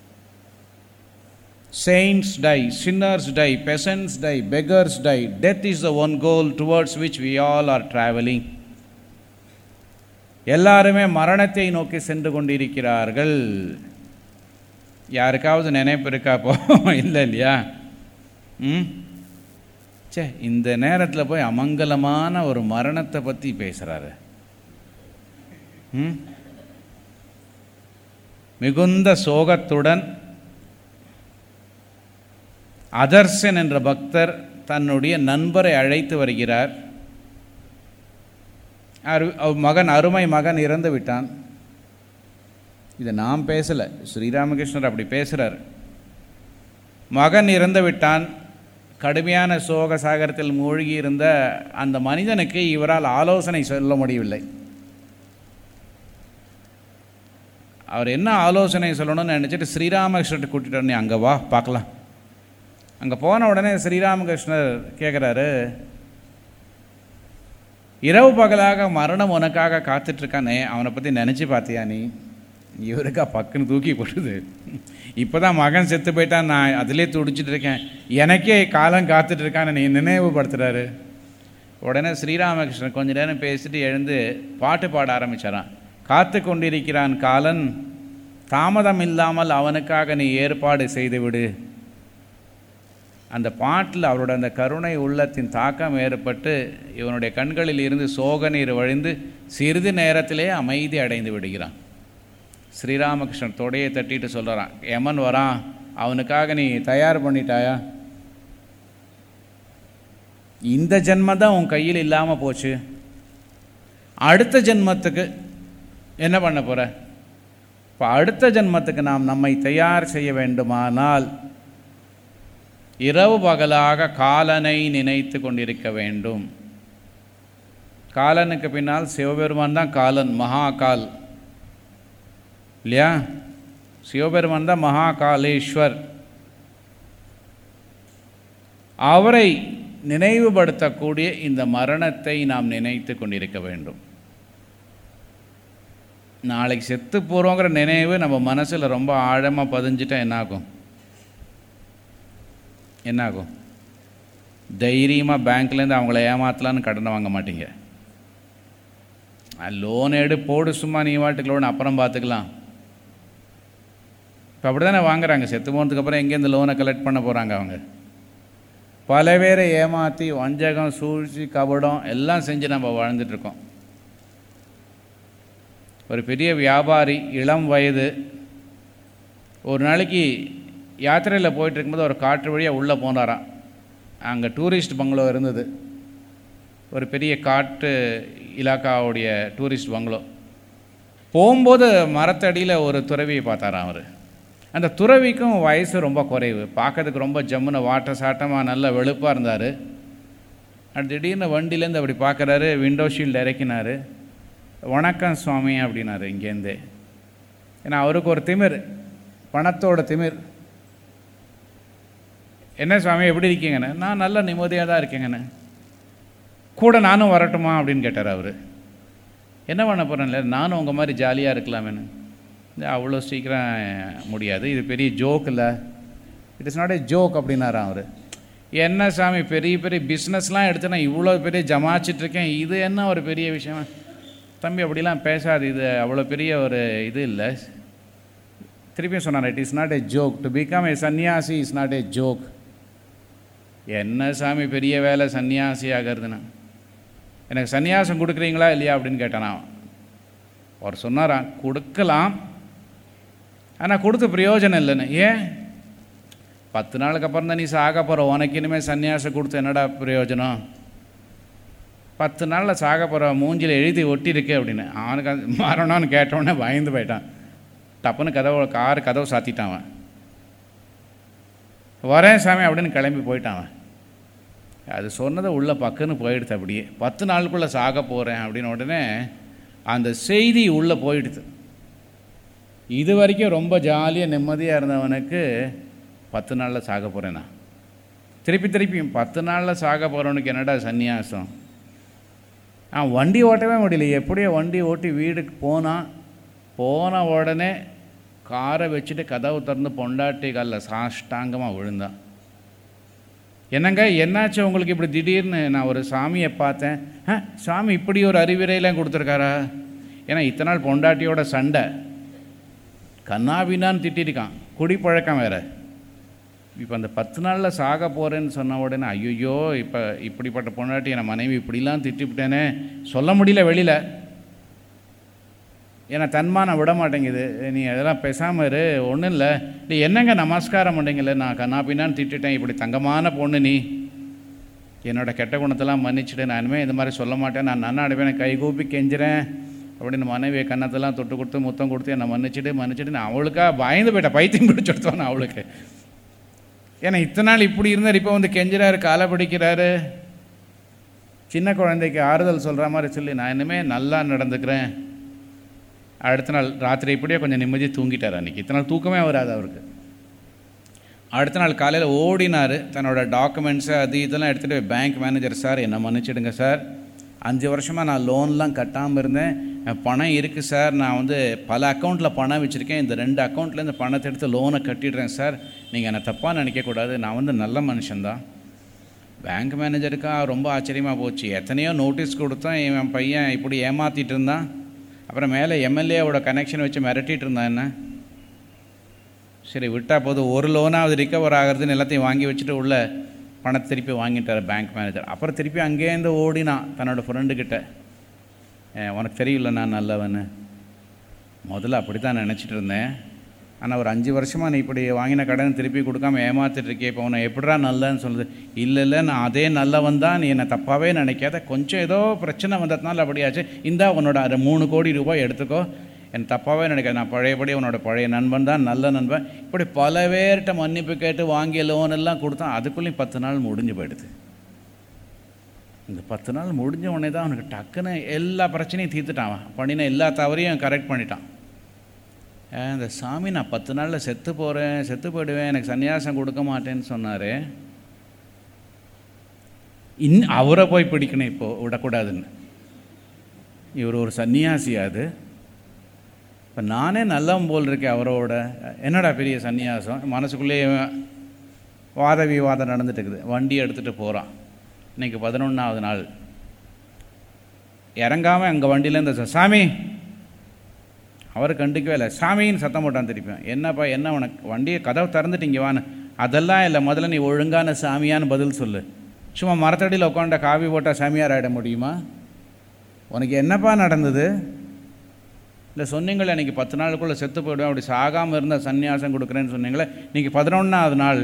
Saints die, sinners die, peasants die, beggars die. Death is the one goal towards which we all are traveling. எல்லாருமே மரணத்தை நோக்கி சென்று கொண்டிருக்கிறார்கள் யாருக்காவது நினைப்பு இருக்கா போ இல்லை இல்லையா ம் சே இந்த நேரத்தில் போய் அமங்கலமான ஒரு மரணத்தை பற்றி பேசுகிறாரு ம் மிகுந்த சோகத்துடன் அதர்சன் என்ற பக்தர் தன்னுடைய நண்பரை அழைத்து வருகிறார் அரு அவர் மகன் அருமை மகன் இறந்து விட்டான் இதை நாம் பேசலை ஸ்ரீராமகிருஷ்ணர் அப்படி பேசுகிறார் மகன் இறந்து விட்டான் கடுமையான சோக சாகரத்தில் மூழ்கி இருந்த அந்த மனிதனுக்கு இவரால் ஆலோசனை சொல்ல முடியவில்லை அவர் என்ன ஆலோசனை சொல்லணும்னு நினச்சிட்டு ஸ்ரீராமகிருஷ்ணர்கிட்ட கூட்டிகிட்டு நீ அங்கே வா பார்க்கலாம் அங்கே போன உடனே ஸ்ரீராமகிருஷ்ணர் கேட்குறாரு இரவு பகலாக மரணம் உனக்காக காத்துட்ருக்கானே அவனை பற்றி நினச்சி பார்த்தியா நீ இவருக்கா பக்குன்னு தூக்கி போட்டுது இப்போ தான் மகன் செத்து போயிட்டான் நான் அதிலே துடிச்சிட்டு இருக்கேன் எனக்கே காலம் காத்துட்டு இருக்கான்னு நீ நினைவுபடுத்துகிறாரு உடனே ஸ்ரீராமகிருஷ்ணன் கொஞ்ச நேரம் பேசிட்டு எழுந்து பாட்டு பாட ஆரம்பிச்சாரான் காத்து கொண்டிருக்கிறான் காலன் தாமதம் இல்லாமல் அவனுக்காக நீ ஏற்பாடு செய்துவிடு அந்த பாட்டில் அவரோட அந்த கருணை உள்ளத்தின் தாக்கம் ஏற்பட்டு இவனுடைய கண்களில் இருந்து சோக நீர் வழிந்து சிறிது நேரத்திலே அமைதி அடைந்து விடுகிறான் ஸ்ரீராமகிருஷ்ணன் தொடையை தட்டிட்டு சொல்கிறான் யமன் வரான் அவனுக்காக நீ தயார் பண்ணிட்டாயா இந்த ஜென்மம் தான் உன் கையில் இல்லாமல் போச்சு அடுத்த ஜென்மத்துக்கு என்ன பண்ண போகிற இப்போ அடுத்த ஜென்மத்துக்கு நாம் நம்மை தயார் செய்ய வேண்டுமானால் இரவு பகலாக காலனை நினைத்து கொண்டிருக்க வேண்டும் காலனுக்கு பின்னால் சிவபெருமான் தான் காலன் மகாகால் இல்லையா சிவபெருமான் தான் மகாகாலேஸ்வர் அவரை நினைவுபடுத்தக்கூடிய இந்த மரணத்தை நாம் நினைத்து கொண்டிருக்க வேண்டும் நாளைக்கு செத்து போகிறோங்கிற நினைவு நம்ம மனசில் ரொம்ப ஆழமாக பதிஞ்சிட்டா என்னாகும் என்னாகும் தைரியமாக பேங்க்லேருந்து அவங்கள ஏமாற்றலான்னு கடனை வாங்க மாட்டீங்க லோன் எடு போடு சும்மா நீ வாட்டுக்கு லோன் அப்புறம் பார்த்துக்கலாம் இப்போ அப்படி தானே வாங்குறாங்க செத்து போனதுக்கப்புறம் எங்கேருந்து லோனை கலெக்ட் பண்ண போகிறாங்க அவங்க பல பேரை ஏமாற்றி வஞ்சகம் சூழ்ச்சி கபடம் எல்லாம் செஞ்சு நம்ம வாழ்ந்துட்டுருக்கோம் ஒரு பெரிய வியாபாரி இளம் வயது ஒரு நாளைக்கு யாத்திரையில் போயிட்டு இருக்கும்போது ஒரு காற்று வழியாக உள்ளே போனாராம் அங்கே டூரிஸ்ட் பங்களோ இருந்தது ஒரு பெரிய காட்டு இலாக்காவுடைய டூரிஸ்ட் பங்களோ போகும்போது மரத்தடியில் ஒரு துறவியை பார்த்தாராம் அவர் அந்த துறவிக்கும் வயசு ரொம்ப குறைவு பார்க்கறதுக்கு ரொம்ப ஜம்முன்னு வாட்ட சாட்டமாக நல்ல வெளுப்பாக இருந்தார் திடீர்னு வண்டியிலேருந்து அப்படி பார்க்குறாரு விண்டோ ஷீல்டு இறக்கினார் வணக்கம் சுவாமி அப்படின்னாரு இங்கேருந்தே ஏன்னா அவருக்கு ஒரு திமிர் பணத்தோட திமிர் என்ன சுவாமி எப்படி இருக்கீங்கண்ணே நான் நல்ல நிம்மதியாக தான் இருக்கேங்கண்ணே கூட நானும் வரட்டுமா அப்படின்னு கேட்டார் அவர் என்ன பண்ண போகிறேன்ல நானும் உங்கள் மாதிரி ஜாலியாக இருக்கலாமேன்னு அவ்வளோ சீக்கிரம் முடியாது இது பெரிய ஜோக் இல்லை it is not a joke அப்படின்னாராம் அவர் என்ன சாமி பெரிய பெரிய பிஸ்னஸ்லாம் எடுத்து நான் இவ்வளோ பெரிய ஜமாச்சிட்ருக்கேன் இது என்ன ஒரு பெரிய விஷயம் தம்பி அப்படிலாம் பேசாது இது அவ்வளோ பெரிய ஒரு இது இல்லை திருப்பியும் சொன்னார் it is not a joke to become a sannyasi is not a joke என்ன சாமி பெரிய வேலை சன்னியாசி ஆகிறதுனா எனக்கு சன்னியாசம் கொடுக்குறீங்களா இல்லையா அப்படின்னு கேட்டானா அவர் சொன்னாராம் கொடுக்கலாம் ஆனால் கொடுத்து பிரயோஜனம் இல்லைன்னு ஏன் பத்து நாளுக்கு அப்புறம் தான் நீ சாக போகிற உனக்கு இனிமேல் சன்னியாசம் கொடுத்து என்னடா பிரயோஜனம் பத்து நாளில் சாக போகிற மூஞ்சில் எழுதி ஒட்டியிருக்கு அப்படின்னு அவனுக்கு அது மரணம்னு கேட்டவுடனே பயந்து போயிட்டான் டப்புன்னு கதவை கார் கதவை சாத்திட்டான் அவன் வரேன் சாமி அப்படின்னு கிளம்பி போயிட்டான் அவன் அது சொன்னதை உள்ள பக்குன்னு போயிடுது அப்படியே பத்து நாளுக்குள்ளே சாக போகிறேன் அப்படின்னு உடனே அந்த செய்தி உள்ளே போயிடுது இது வரைக்கும் ரொம்ப ஜாலியாக நிம்மதியாக இருந்தவனுக்கு பத்து நாளில் சாக போகிறேன் நான் திருப்பி திருப்பி பத்து நாளில் சாக போகிறவனுக்கு என்னடா சந்நியாசம் ஆ வண்டி ஓட்டவே முடியல எப்படியோ வண்டி ஓட்டி வீடுக்கு போனான் போன உடனே காரை வச்சுட்டு கதவு திறந்து பொண்டாட்டி காலில் சாஷ்டாங்கமாக விழுந்தான் என்னங்க என்னாச்சு உங்களுக்கு இப்படி திடீர்னு நான் ஒரு சாமியை பார்த்தேன் ஆ சாமி இப்படி ஒரு அறிவுரையெல்லாம் கொடுத்துருக்காரா ஏன்னா இத்தனை நாள் பொண்டாட்டியோட சண்டை கண்ணாபின்னான்னு திட்டிருக்கான் குடிப்பழக்கம் வேற இப்போ அந்த பத்து நாளில் சாக போகிறேன்னு சொன்ன உடனே ஐயோ இப்போ இப்படிப்பட்ட பொண்டாட்டி என் மனைவி இப்படிலாம் திட்டிவிட்டேனே சொல்ல முடியல வெளியில் ஏன்னா தன்மானம் விட மாட்டேங்குது நீ அதெல்லாம் பேசாமல் இரு ஒன்றும் இல்லை நீ என்னங்க நமஸ்காரம் பண்ணீங்களே நான் கண்ணாப்பின்னான்னு திட்டுட்டேன் இப்படி தங்கமான பொண்ணு நீ என்னோட கெட்ட குணத்தெல்லாம் மன்னிச்சுட்டு நான் இனிமேல் இந்த மாதிரி சொல்ல மாட்டேன் நான் நன்னாடுவேன் கை கூப்பி கெஞ்சுறேன் அப்படின்னு மனைவியை கன்னத்தெல்லாம் தொட்டு கொடுத்து முத்தம் கொடுத்து என்னை மன்னிச்சுட்டு மன்னிச்சுட்டு நான் அவளுக்கா பயந்து போயிட்டேன் பைத்தியம் பிடிச்சி கொடுத்தோன்னு அவளுக்கு ஏன்னா இத்தனை நாள் இப்படி இருந்தார் இப்போ வந்து கெஞ்சுறாரு காலை பிடிக்கிறாரு சின்ன குழந்தைக்கு ஆறுதல் சொல்கிற மாதிரி சொல்லி நான் இனிமேல் நல்லா நடந்துக்கிறேன் அடுத்த நாள் ராத்திரி இப்படியே கொஞ்சம் நிம்மதியாக தூங்கிட்டார் அன்றைக்கி இத்தனை நாள் தூக்கமே வராது அவருக்கு அடுத்த நாள் காலையில் ஓடினார் தன்னோட டாக்குமெண்ட்ஸை அது இதெல்லாம் எடுத்துகிட்டு பேங்க் மேனேஜர் சார் என்னை மன்னிச்சிடுங்க சார் அஞ்சு வருஷமாக நான் லோன்லாம் கட்டாமல் இருந்தேன் என் பணம் இருக்குது சார் நான் வந்து பல அக்கௌண்ட்டில் பணம் வச்சுருக்கேன் இந்த ரெண்டு அக்கௌண்ட்லேருந்து பணத்தை எடுத்து லோனை கட்டிடுறேன் சார் நீங்கள் என்னை தப்பாக நினைக்கக்கூடாது நான் வந்து நல்ல மனுஷன்தான் பேங்க் மேனேஜருக்கா ரொம்ப ஆச்சரியமாக போச்சு எத்தனையோ நோட்டீஸ் கொடுத்தோம் என் பையன் இப்படி ஏமாற்றிட்டு இருந்தான் அப்புறம் மேலே எம்எல்ஏவோட கனெக்ஷன் வச்சு மிரட்டிட்டு இருந்தான் என்ன சரி விட்டால் போதும் ஒரு லோனாவது ரிக்கவர் ஆகிறதுன்னு எல்லாத்தையும் வாங்கி வச்சுட்டு உள்ள பணத்தை திருப்பி வாங்கிட்டார் பேங்க் மேனேஜர் அப்புறம் திருப்பி அங்கேருந்து ஓடினான் தன்னோட ஃப்ரெண்டுக்கிட்ட உனக்கு தெரியல நான் நல்லவன்னு முதல்ல அப்படி தான் நினச்சிட்டு இருந்தேன் ஆனால் ஒரு அஞ்சு வருஷமாக நீ இப்படி வாங்கின கடன் திருப்பி கொடுக்காம ஏமாத்திட்டு இருக்கே இப்போ உன்னை எப்படிடா நல்லன்னு சொல்லுது இல்லை இல்லை நான் அதே நல்லவன் தான் நீ என்னை தப்பாகவே நினைக்காத கொஞ்சம் ஏதோ பிரச்சனை வந்ததுனால அப்படியாச்சு இந்தா உன்னோட அது மூணு கோடி ரூபாய் எடுத்துக்கோ என் தப்பாகவே நினைக்காது நான் பழையபடி உன்னோட பழைய நண்பன் தான் நல்ல நண்பன் இப்படி பல பேர்கிட்ட மன்னிப்பு கேட்டு வாங்கிய லோன் எல்லாம் கொடுத்தான் அதுக்குள்ளேயும் பத்து நாள் முடிஞ்சு போயிடுது இந்த பத்து நாள் முடிஞ்ச உடனே தான் அவனுக்கு டக்குன்னு எல்லா பிரச்சனையும் தீர்த்துட்டான் அவன் பண்ணின எல்லா தவறையும் கரெக்ட் பண்ணிட்டான் இந்த சாமி நான் பத்து நாளில் செத்து போகிறேன் செத்து போயிடுவேன் எனக்கு சன்னியாசம் கொடுக்க மாட்டேன்னு சொன்னார் இன் அவரை போய் பிடிக்கணும் இப்போது விடக்கூடாதுன்னு இவர் ஒரு சன்னியாசி அது இப்போ நானே நல்லவன் போல் இருக்கேன் அவரோட என்னடா பெரிய சன்னியாசம் மனசுக்குள்ளேயே வாத விவாதம் நடந்துட்டு இருக்குது வண்டி எடுத்துகிட்டு போகிறான் இன்றைக்கி பதினொன்றாவது நாள் இறங்காமல் அங்கே வண்டியிலேருந்து சாமி அவர் கண்டுக்கவே இல்லை சாமின்னு சத்தம் போட்டான் திருப்பியும் என்னப்பா என்ன உனக்கு வண்டியை கதவை திறந்துட்டீங்க வான்னு அதெல்லாம் இல்லை முதல்ல நீ ஒழுங்கான சாமியான்னு பதில் சொல்லு சும்மா மரத்தடியில் உட்காண்ட காவி போட்டால் சாமியார் ஆகிட முடியுமா உனக்கு என்னப்பா நடந்தது இல்லை சொன்னீங்களே இன்றைக்கி பத்து நாளுக்குள்ளே செத்து போயிடுவேன் அப்படி சாகாமல் இருந்தால் சன்னியாசம் கொடுக்குறேன்னு சொன்னீங்களே இன்றைக்கி பதினொன்றாவது நாள்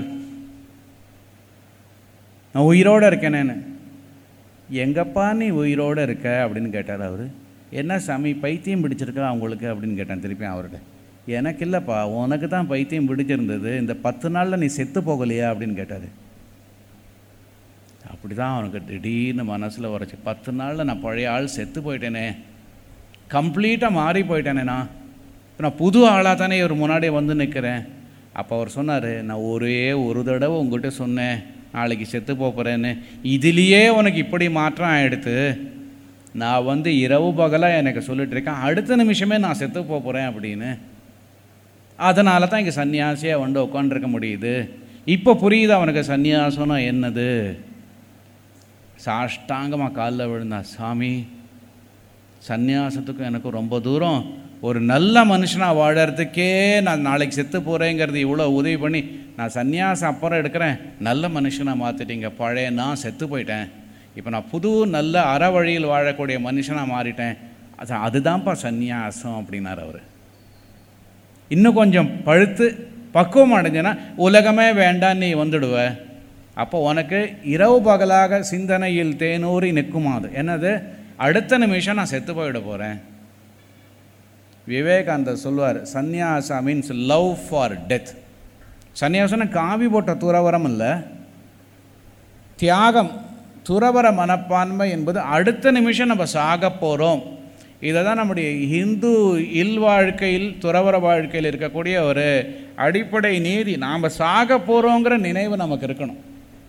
நான் உயிரோடு இருக்கேனேன்னு எங்கப்பா நீ உயிரோடு இருக்க அப்படின்னு கேட்டார் அவர் என்ன சாமி பைத்தியம் பிடிச்சிருக்கா அவங்களுக்கு அப்படின்னு கேட்டேன் திருப்பி அவர்கிட்ட எனக்கு இல்லைப்பா உனக்கு தான் பைத்தியம் பிடிச்சிருந்தது இந்த பத்து நாளில் நீ செத்து போகலையா அப்படின்னு கேட்டார் அப்படி தான் அவனுக்கு திடீர்னு மனசில் உரைச்சி பத்து நாளில் நான் பழைய ஆள் செத்து போயிட்டேனே கம்ப்ளீட்டாக மாறி போயிட்டேனே நான் இப்போ நான் புது ஆளாக தானே இவர் முன்னாடியே வந்து நிற்கிறேன் அப்போ அவர் சொன்னார் நான் ஒரே ஒரு தடவை உங்கள்கிட்ட சொன்னேன் நாளைக்கு செத்து போகிறேன்னு இதுலேயே உனக்கு இப்படி மாற்றம் ஆகிடுத்து நான் வந்து இரவு பகலாக எனக்கு சொல்லிட்டு இருக்கேன் அடுத்த நிமிஷமே நான் செத்து போகிறேன் அப்படின்னு அதனால தான் இங்கே சன்னியாசியாக வந்து உட்காந்துருக்க முடியுது இப்போ புரியுது அவனுக்கு சன்னியாசம்னா என்னது சாஷ்டாங்கமாக காலில் விழுந்தா சாமி சந்நியாசத்துக்கும் எனக்கும் ரொம்ப தூரம் ஒரு நல்ல மனுஷனாக வாழறதுக்கே நான் நாளைக்கு செத்து போகிறேங்கிறது இவ்வளோ உதவி பண்ணி நான் சந்நியாசம் அப்புறம் எடுக்கிறேன் நல்ல மனுஷனாக மாற்றிட்டீங்க பழைய நான் செத்து போயிட்டேன் இப்போ நான் புது நல்ல அற வழியில் வாழக்கூடிய மனுஷனாக மாறிட்டேன் அது அதுதான்ப்பா சந்நியாசம் அப்படின்னார் அவர் இன்னும் கொஞ்சம் பழுத்து பக்குவம் அடைஞ்சேன்னா உலகமே வேண்டாம் நீ வந்துடுவ அப்போ உனக்கு இரவு பகலாக சிந்தனையில் தேனூறி நிற்குமா அது என்னது அடுத்த நிமிஷம் நான் செத்து போயிட போகிறேன் விவேகானந்தர் சொல்வார் sannyasa means love for death சந்நியாசம்னா காவி போட்ட துறவரம் இல்லை தியாகம் துறவர மனப்பான்மை என்பது அடுத்த நிமிஷம் நம்ம சாக போகிறோம் இதை தான் நம்முடைய இந்து இல்வாழ்க்கையில் துறவர வாழ்க்கையில் இருக்கக்கூடிய ஒரு அடிப்படை நீதி நாம் சாக போகிறோங்கிற நினைவு நமக்கு இருக்கணும்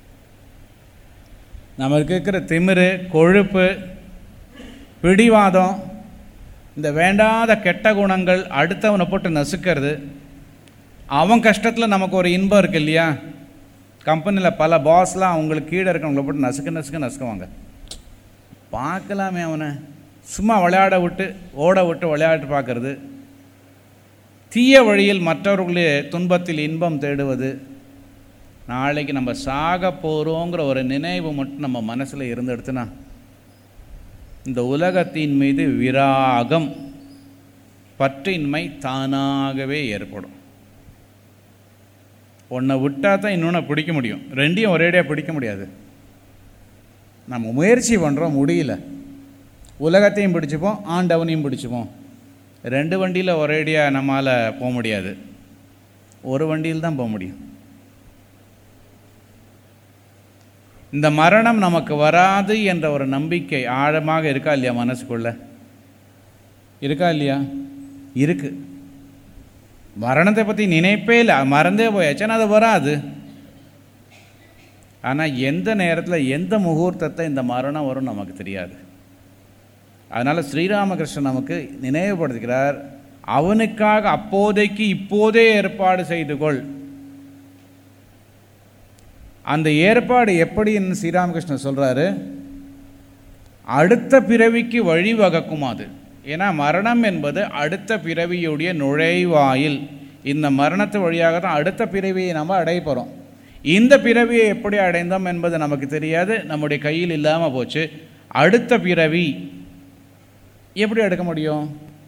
நமக்கு இருக்கிற திமிரு கொழுப்பு பிடிவாதம் இந்த வேண்டாத கெட்ட குணங்கள் அடுத்தவனை போட்டு நசுக்கிறது அவன் கஷ்டத்தில் நமக்கு ஒரு இன்பம் இருக்கு இல்லையா கம்பெனியில் பல பாஸ்லாம் அவங்களுக்கு கீழே இருக்கவங்கள போட்டு நசுக்க நசுக்க நசுக்குவாங்க பார்க்கலாமே அவனை சும்மா விளையாட விட்டு ஓட விட்டு விளையாட்டு பார்க்கறது தீய வழியில் மற்றவர்களுடைய துன்பத்தில் இன்பம் தேடுவது நாளைக்கு நம்ம சாக போகிறோங்கிற ஒரு நினைவு மட்டும் நம்ம மனசில் இருந்தெடுத்துனா இந்த உலகத்தின் மீது விராகம் பற்றின்மை தானாகவே ஏற்படும் ஒன்றை விட்டால் தான் இன்னொன்று பிடிக்க முடியும் ரெண்டையும் ஒரேடியாக பிடிக்க முடியாது நம்ம முயற்சி பண்ணுறோம் முடியல உலகத்தையும் பிடிச்சிப்போம் ஆண்டவனையும் பிடிச்சிப்போம் ரெண்டு வண்டியில் ஒரேடியாக நம்மால் போக முடியாது ஒரு வண்டியில் தான் போக முடியும் இந்த மரணம் நமக்கு வராது என்ற ஒரு நம்பிக்கை ஆழமாக இருக்கா இல்லையா மனசுக்குள்ள இருக்கா இல்லையா இருக்கு மரணத்தை பற்றி நினைப்பே இல்லை மறந்தே போயாச்சுன்னா அது வராது ஆனால் எந்த நேரத்தில் எந்த முகூர்த்தத்தை இந்த மரணம் வரும் நமக்கு தெரியாது அதனால் ஸ்ரீராமகிருஷ்ணன் நமக்கு நினைவுபடுத்துகிறார் அவனுக்காக அப்போதைக்கு இப்போதே ஏற்பாடு செய்து கொள் அந்த ஏற்பாடு எப்படின்னு ஸ்ரீராமகிருஷ்ணன் சொல்கிறாரு அடுத்த பிறவிக்கு வழிவகுக்கும் அது ஏன்னா மரணம் என்பது அடுத்த பிறவியுடைய நுழைவாயில் இந்த மரணத்து வழியாக தான் அடுத்த பிறவியை நம்ம அடைய போகிறோம் இந்த பிறவியை எப்படி அடைந்தோம் என்பது நமக்கு தெரியாது நம்முடைய கையில் இல்லாமல் போச்சு அடுத்த பிறவி எப்படி எடுக்க முடியும்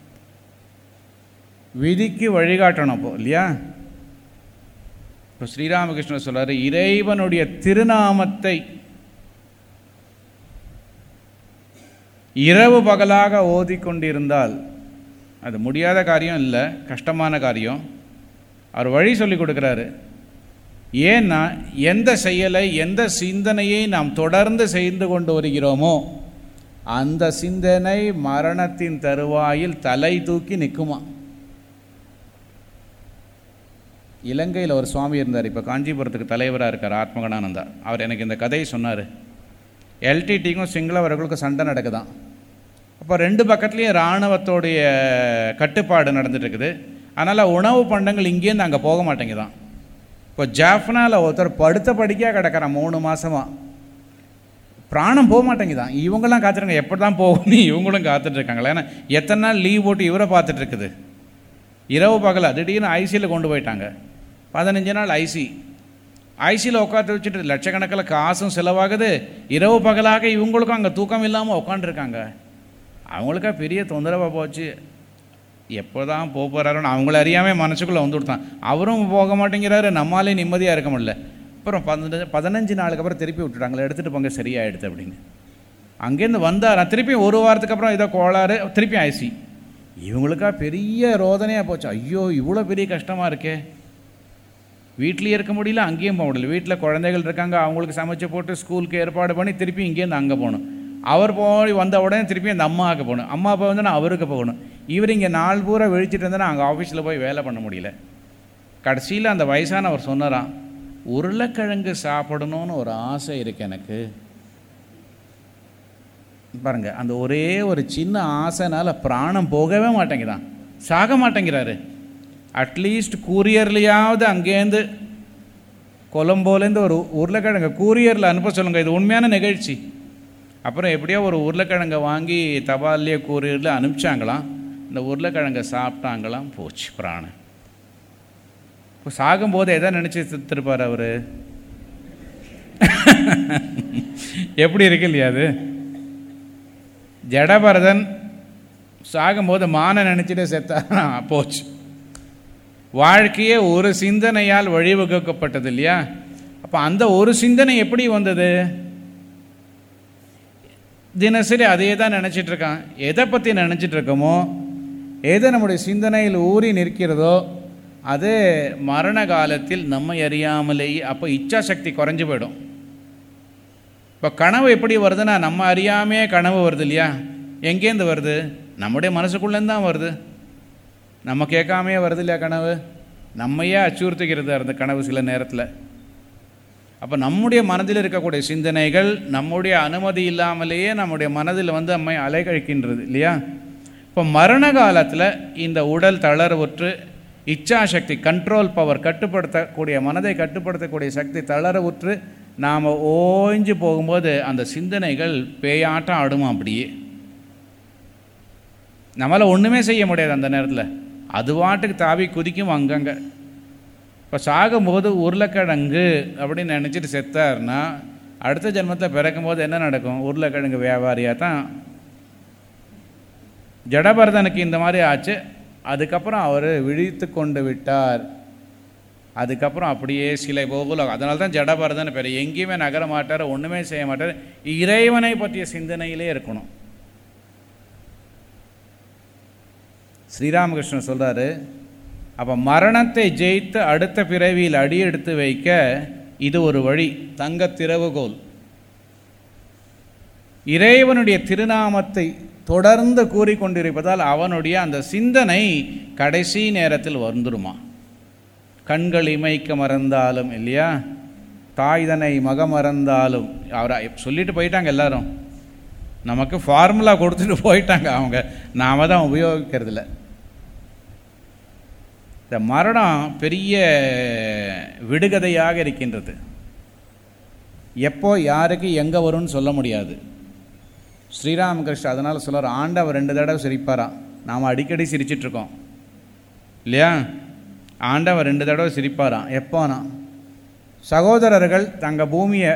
விதிக்கு வழிகாட்டணும் அப்போ இல்லையா இப்போ ஸ்ரீராமகிருஷ்ணர் சொல்றாரு இறைவனுடைய திருநாமத்தை இரவு பகலாக ஓதிக்கொண்டிருந்தால் அது முடியாத காரியம் இல்லை கஷ்டமான காரியம் அவர் வழி சொல்லி கொடுக்குறாரு ஏன்னா எந்த செயலை எந்த சிந்தனையை நாம் தொடர்ந்து செய்து கொண்டு வருகிறோமோ அந்த சிந்தனை மரணத்தின் தருவாயில் தலை தூக்கி நிற்குமா இலங்கையில் ஒரு சுவாமி இருந்தார் இப்போ காஞ்சிபுரத்துக்கு தலைவராக இருக்கார் ஆத்மகனானந்தா அவர் எனக்கு இந்த கதையை சொன்னார் எல்டிடிக்கும் சிங்களவர்களுக்கும் சண்டை நடக்குதான் அப்போ ரெண்டு பக்கத்துலேயும் இராணுவத்தோடைய கட்டுப்பாடு நடந்துட்டு இருக்குது அதனால் உணவு பண்டங்கள் இங்கேருந்து அங்கே போக மாட்டேங்குதான் இப்போ ஜாஃப்னாவில் ஒருத்தர் படுத்த படிக்கையாக கிடக்கிறான் மூணு மாதமாக பிராணம் போக மாட்டேங்குதான் இவங்கெல்லாம் காத்துருங்க எப்படி தான் போகணும் இவங்களும் காத்துட்டு இருக்காங்களா ஏன்னா எத்தனை நாள் லீவ் போட்டு இவரை பார்த்துட்டு இருக்குது இரவு பகல திடீர்னு ஐசியில் கொண்டு போயிட்டாங்க பதினஞ்சு நாள் ஐசி ஐசியில் உட்காந்து வச்சுட்டு லட்சக்கணக்கில் காசும் செலவாகுது இரவு பகலாக இவங்களுக்கும் அங்கே தூக்கம் இல்லாமல் உட்காந்துருக்காங்க அவங்களுக்கா பெரிய தொந்தரவாக போச்சு எப்போ தான் போக போகிறாருன்னு அவங்கள அறியாமல் மனசுக்குள்ளே வந்து கொடுத்தான் அவரும் போக மாட்டேங்கிறாரு நம்மளாலே நிம்மதியாக இருக்க முடியல அப்புறம் பதினஞ்சு பதினஞ்சு நாளுக்கு அப்புறம் திருப்பி விட்டுட்டாங்களே எடுத்துகிட்டு போங்க சரியாயிடுது அப்படின்னு அங்கேருந்து வந்தார் திருப்பி ஒரு வாரத்துக்கு அப்புறம் ஏதோ கோளாறு திருப்பி ஐசி இவங்களுக்கா பெரிய ரோதனையாக போச்சு ஐயோ இவ்வளோ பெரிய கஷ்டமாக இருக்கே வீட்லேயே இருக்க முடியல அங்கேயும் போக முடியல வீட்டில் குழந்தைகள் இருக்காங்க அவங்களுக்கு சமைச்சு போட்டு ஸ்கூலுக்கு ஏற்பாடு பண்ணி திருப்பி இங்கேருந்து அங்கே போகணும் அவர் போய் வந்த உடனே திருப்பி அந்த அம்மாவுக்கு போகணும் அம்மா அப்பா வந்து அவருக்கு போகணும் இவர் இங்கே நாள் பூரா விழிச்சிட்டு இருந்தேன்னா அங்கே ஆஃபீஸில் போய் வேலை பண்ண முடியல கடைசியில் அந்த வயசானவர் சொன்னாராம் உருளைக்கிழங்கு சாப்பிடணும்னு ஒரு ஆசை இருக்கு எனக்கு பாருங்க அந்த ஒரே ஒரு சின்ன ஆசைனால பிராணம் போகவே மாட்டேங்குதான் சாக மாட்டேங்கிறாரு அட்லீஸ்ட் கூரியர்லையாவது அங்கேருந்து கொலம்போலேருந்து ஒரு உருளைக்கிழங்கு கூரியரில் அனுப்ப சொல்லுங்கள் இது உண்மையான நிகழ்ச்சி அப்புறம் எப்படியோ ஒரு உருளைக்கிழங்கை வாங்கி தபால்லையே கூரியரில் அனுப்பிச்சாங்களாம் இந்த உருளைக்கிழங்கை சாப்பிட்டாங்களாம் போச்சு பிராணம் இப்போ சாகும்போது எதை நினச்சி செத்துருப்பார் அவர் எப்படி இருக்கு இல்லையா அது ஜடபரதன் சாகும்போது மான நினச்சிட்டு செத்தா போச்சு வாழ்க்கையே ஒரு சிந்தனையால் வழிவகுக்கப்பட்டது இல்லையா அப்போ அந்த ஒரு சிந்தனை எப்படி வந்தது தினசரி அதே தான் நினச்சிட்டு இருக்கான் எதை பற்றி நினச்சிட்டு இருக்கோமோ எது நம்முடைய சிந்தனையில் ஊறி நிற்கிறதோ அது மரண காலத்தில் நம்மை அறியாமலேயே அப்போ இச்சா சக்தி குறைஞ்சு போயிடும் இப்போ கனவு எப்படி வருதுன்னா நம்ம அறியாமே கனவு வருது இல்லையா எங்கேருந்து வருது நம்முடைய மனசுக்குள்ளேருந்து தான் வருது நம்ம கேட்காமையே வருது இல்லையா கனவு நம்மையே அச்சுறுத்துகிறது அந்த கனவு சில நேரத்தில் அப்போ நம்முடைய மனதில் இருக்கக்கூடிய சிந்தனைகள் நம்முடைய அனுமதி இல்லாமலேயே நம்முடைய மனதில் வந்து நம்மை அலைக்கழிக்கின்றது இல்லையா இப்போ மரண காலத்தில் இந்த உடல் தளர்வுற்று இச்சாசக்தி கண்ட்ரோல் பவர் கட்டுப்படுத்தக்கூடிய மனதை கட்டுப்படுத்தக்கூடிய சக்தி தளர்வுற்று நாம் ஓய்ஞ்சு போகும்போது அந்த சிந்தனைகள் பேயாட்டம் ஆடுமா அப்படியே நம்மளால் ஒன்றுமே செய்ய முடியாது அந்த நேரத்தில் அது வாட்டுக்கு தாவி குதிக்கும் அங்கங்கே இப்போ சாகும்போது உருளைக்கிழங்கு அப்படின்னு நினச்சிட்டு செத்தார்னா அடுத்த ஜென்மத்தில் பிறக்கும்போது என்ன நடக்கும் உருளைக்கிழங்கு வியாபாரியாக தான் ஜடபரதனுக்கு இந்த மாதிரி ஆச்சு அதுக்கப்புறம் அவர் விழித்து கொண்டு விட்டார் அதுக்கப்புறம் அப்படியே சிலை போகல அதனால தான் ஜடபரதன் பேர் எங்கேயுமே நகர மாட்டார் ஒன்றுமே செய்ய மாட்டார் இறைவனை பற்றிய சிந்தனையிலே இருக்கணும் ஸ்ரீராமகிருஷ்ணன் சொல்கிறாரு அப்போ மரணத்தை ஜெயித்து அடுத்த பிறவியில் அடியெடுத்து வைக்க இது ஒரு வழி தங்க திறவுகோல் இறைவனுடைய திருநாமத்தை தொடர்ந்து கூறிக்கொண்டிருப்பதால் அவனுடைய அந்த சிந்தனை கடைசி நேரத்தில் வந்துருமா கண்கள் இமைக்க மறந்தாலும் இல்லையா தாய்தனை மக மறந்தாலும் அவரை சொல்லிட்டு போயிட்டாங்க எல்லாரும் நமக்கு ஃபார்முலா கொடுத்துட்டு போயிட்டாங்க அவங்க நாம தான் உபயோகிக்கிறதில்ல இந்த மரணம் பெரிய விடுகதையாக இருக்கின்றது எப்போ யாருக்கு எங்கே வரும்னு சொல்ல முடியாது ஸ்ரீராமகிருஷ்ண அதனால் சொல்கிறார் ஆண்டவர் ரெண்டு தடவை சிரிப்பாராம் நாம் அடிக்கடி சிரிச்சிட்ருக்கோம் இல்லையா ஆண்டவர் ரெண்டு தடவை சிரிப்பாராம் எப்போனா சகோதரர்கள் தங்கள் பூமியை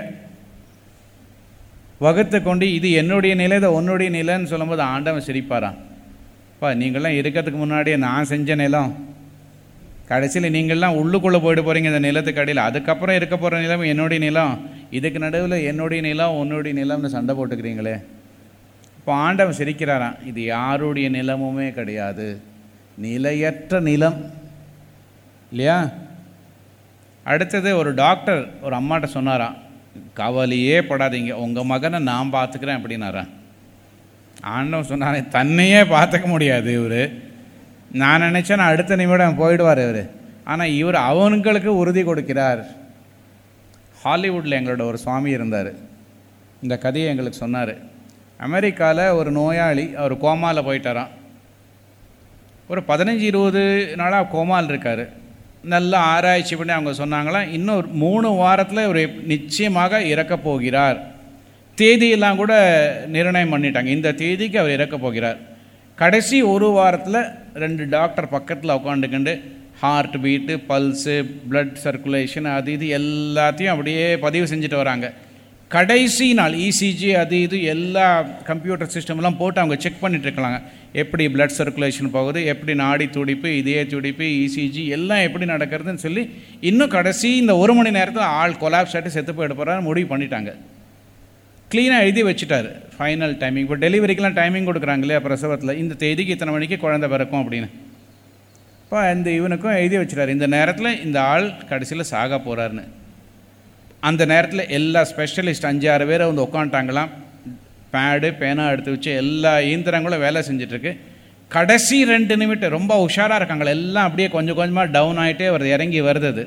வகுத்து கொண்டு இது என்னுடைய நிலை இது உன்னுடைய நிலைன்னு சொல்லும்போது ஆண்டவன் சிரிப்பாராம் அப்பா நீங்கள்லாம் இருக்கிறதுக்கு முன்னாடியே நான் செஞ்ச நிலம் கடைசியில் நீங்கள்லாம் உள்ளுக்குள்ளே போயிட்டு போகிறீங்க இந்த நிலத்துக்கு அடியில் அதுக்கப்புறம் இருக்க போகிற நிலம் என்னுடைய நிலம் இதுக்கு நடுவில் என்னுடைய நிலம் உன்னுடைய நிலம்னு சண்டை போட்டுக்கிறீங்களே இப்போ ஆண்டவன் சிரிக்கிறாராம் இது யாருடைய நிலமுமே கிடையாது நிலையற்ற நிலம் இல்லையா அடுத்தது ஒரு டாக்டர் ஒரு அம்மாட்ட சொன்னாராம் கவலையே படாதீங்க உங்கள் மகனை நான் பார்த்துக்கிறேன் அப்படின்னாரான் ஆண்டவன் சொன்னாரே தன்னையே பார்த்துக்க முடியாது இவர் நான் நினச்சேன் நான் அடுத்த நிமிடம் போயிடுவார் இவர் ஆனால் இவர் அவனுங்களுக்கு உறுதி கொடுக்கிறார் ஹாலிவுட்டில் எங்களோட ஒரு சுவாமி இருந்தார் இந்த கதையை எங்களுக்கு சொன்னார் அமெரிக்காவில் ஒரு நோயாளி அவர் கோமாவில் போயிட்டாராம் ஒரு பதினஞ்சு இருபது நாளாக கோமால் இருக்கார் நல்லா ஆராய்ச்சி பண்ணி அவங்க சொன்னாங்களாம் இன்னும் ஒரு மூணு வாரத்தில் ஒரு நிச்சயமாக இறக்கப் போகிறார் தேதியெல்லாம் கூட நிர்ணயம் பண்ணிட்டாங்க இந்த தேதிக்கு அவர் இறக்கப் போகிறார் கடைசி ஒரு வாரத்தில் ரெண்டு டாக்டர் பக்கத்தில் உட்காந்துக்கிண்டு heart beat pulse blood circulation அது இது எல்லாத்தையும் அப்படியே பதிவு செஞ்சுட்டு வராங்க கடைசி நாள் இசிஜி அது இது எல்லா கம்ப்யூட்டர் சிஸ்டம்லாம் போட்டு அவங்க செக் பண்ணிட்டு இருக்கலாங்க எப்படி பிளட் சர்க்குலேஷன் போகுது எப்படி நாடி துடிப்பு இதய துடிப்பு இசிஜி எல்லாம் எப்படி நடக்கிறதுன்னு சொல்லி இன்னும் கடைசி இந்த ஒரு மணி நேரத்தில் ஆள் கொலாப்ஸ் ஆகிட்டு செத்து போயிட போகிறான்னு முடிவு பண்ணிட்டாங்க க்ளீனாக எழுதி வச்சுட்டார் ஃபைனல் டைமிங் இப்போ டெலிவரிக்கெலாம் டைமிங் கொடுக்குறாங்க இல்லையா பிரசவத்தில் இந்த தேதிக்கு இத்தனை மணிக்கு குழந்தை பிறக்கும் அப்படின்னு இப்போ இந்த இவனுக்கும் எழுதி வச்சுட்டார் இந்த நேரத்தில் இந்த ஆள் கடைசியில் சாக போகிறாருன்னு அந்த நேரத்தில் எல்லா ஸ்பெஷலிஸ்ட் அஞ்சு ஆறு பேரை வந்து உட்காந்துட்டாங்களாம் பேடு பேனா எடுத்து வச்சு எல்லா இயந்திரங்களும் வேலை செஞ்சிட்ருக்கு கடைசி ரெண்டு நிமிடம் ரொம்ப உஷாராக இருக்காங்களே எல்லாம் அப்படியே கொஞ்சம் கொஞ்சமாக டவுன் ஆகிட்டே வருது இறங்கி வருது அது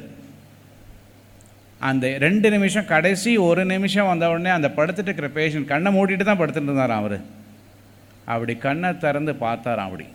அந்த ரெண்டு நிமிஷம் கடைசி ஒரு நிமிஷம் வந்த உடனே அந்த படுத்துட்டு இருக்கிற பேஷண்ட் கண்ணை மூடிட்டு தான் படுத்துட்டு இருந்தாராம் அவர் அப்படி கண்ணை திறந்து பார்த்தாராம் அப்படி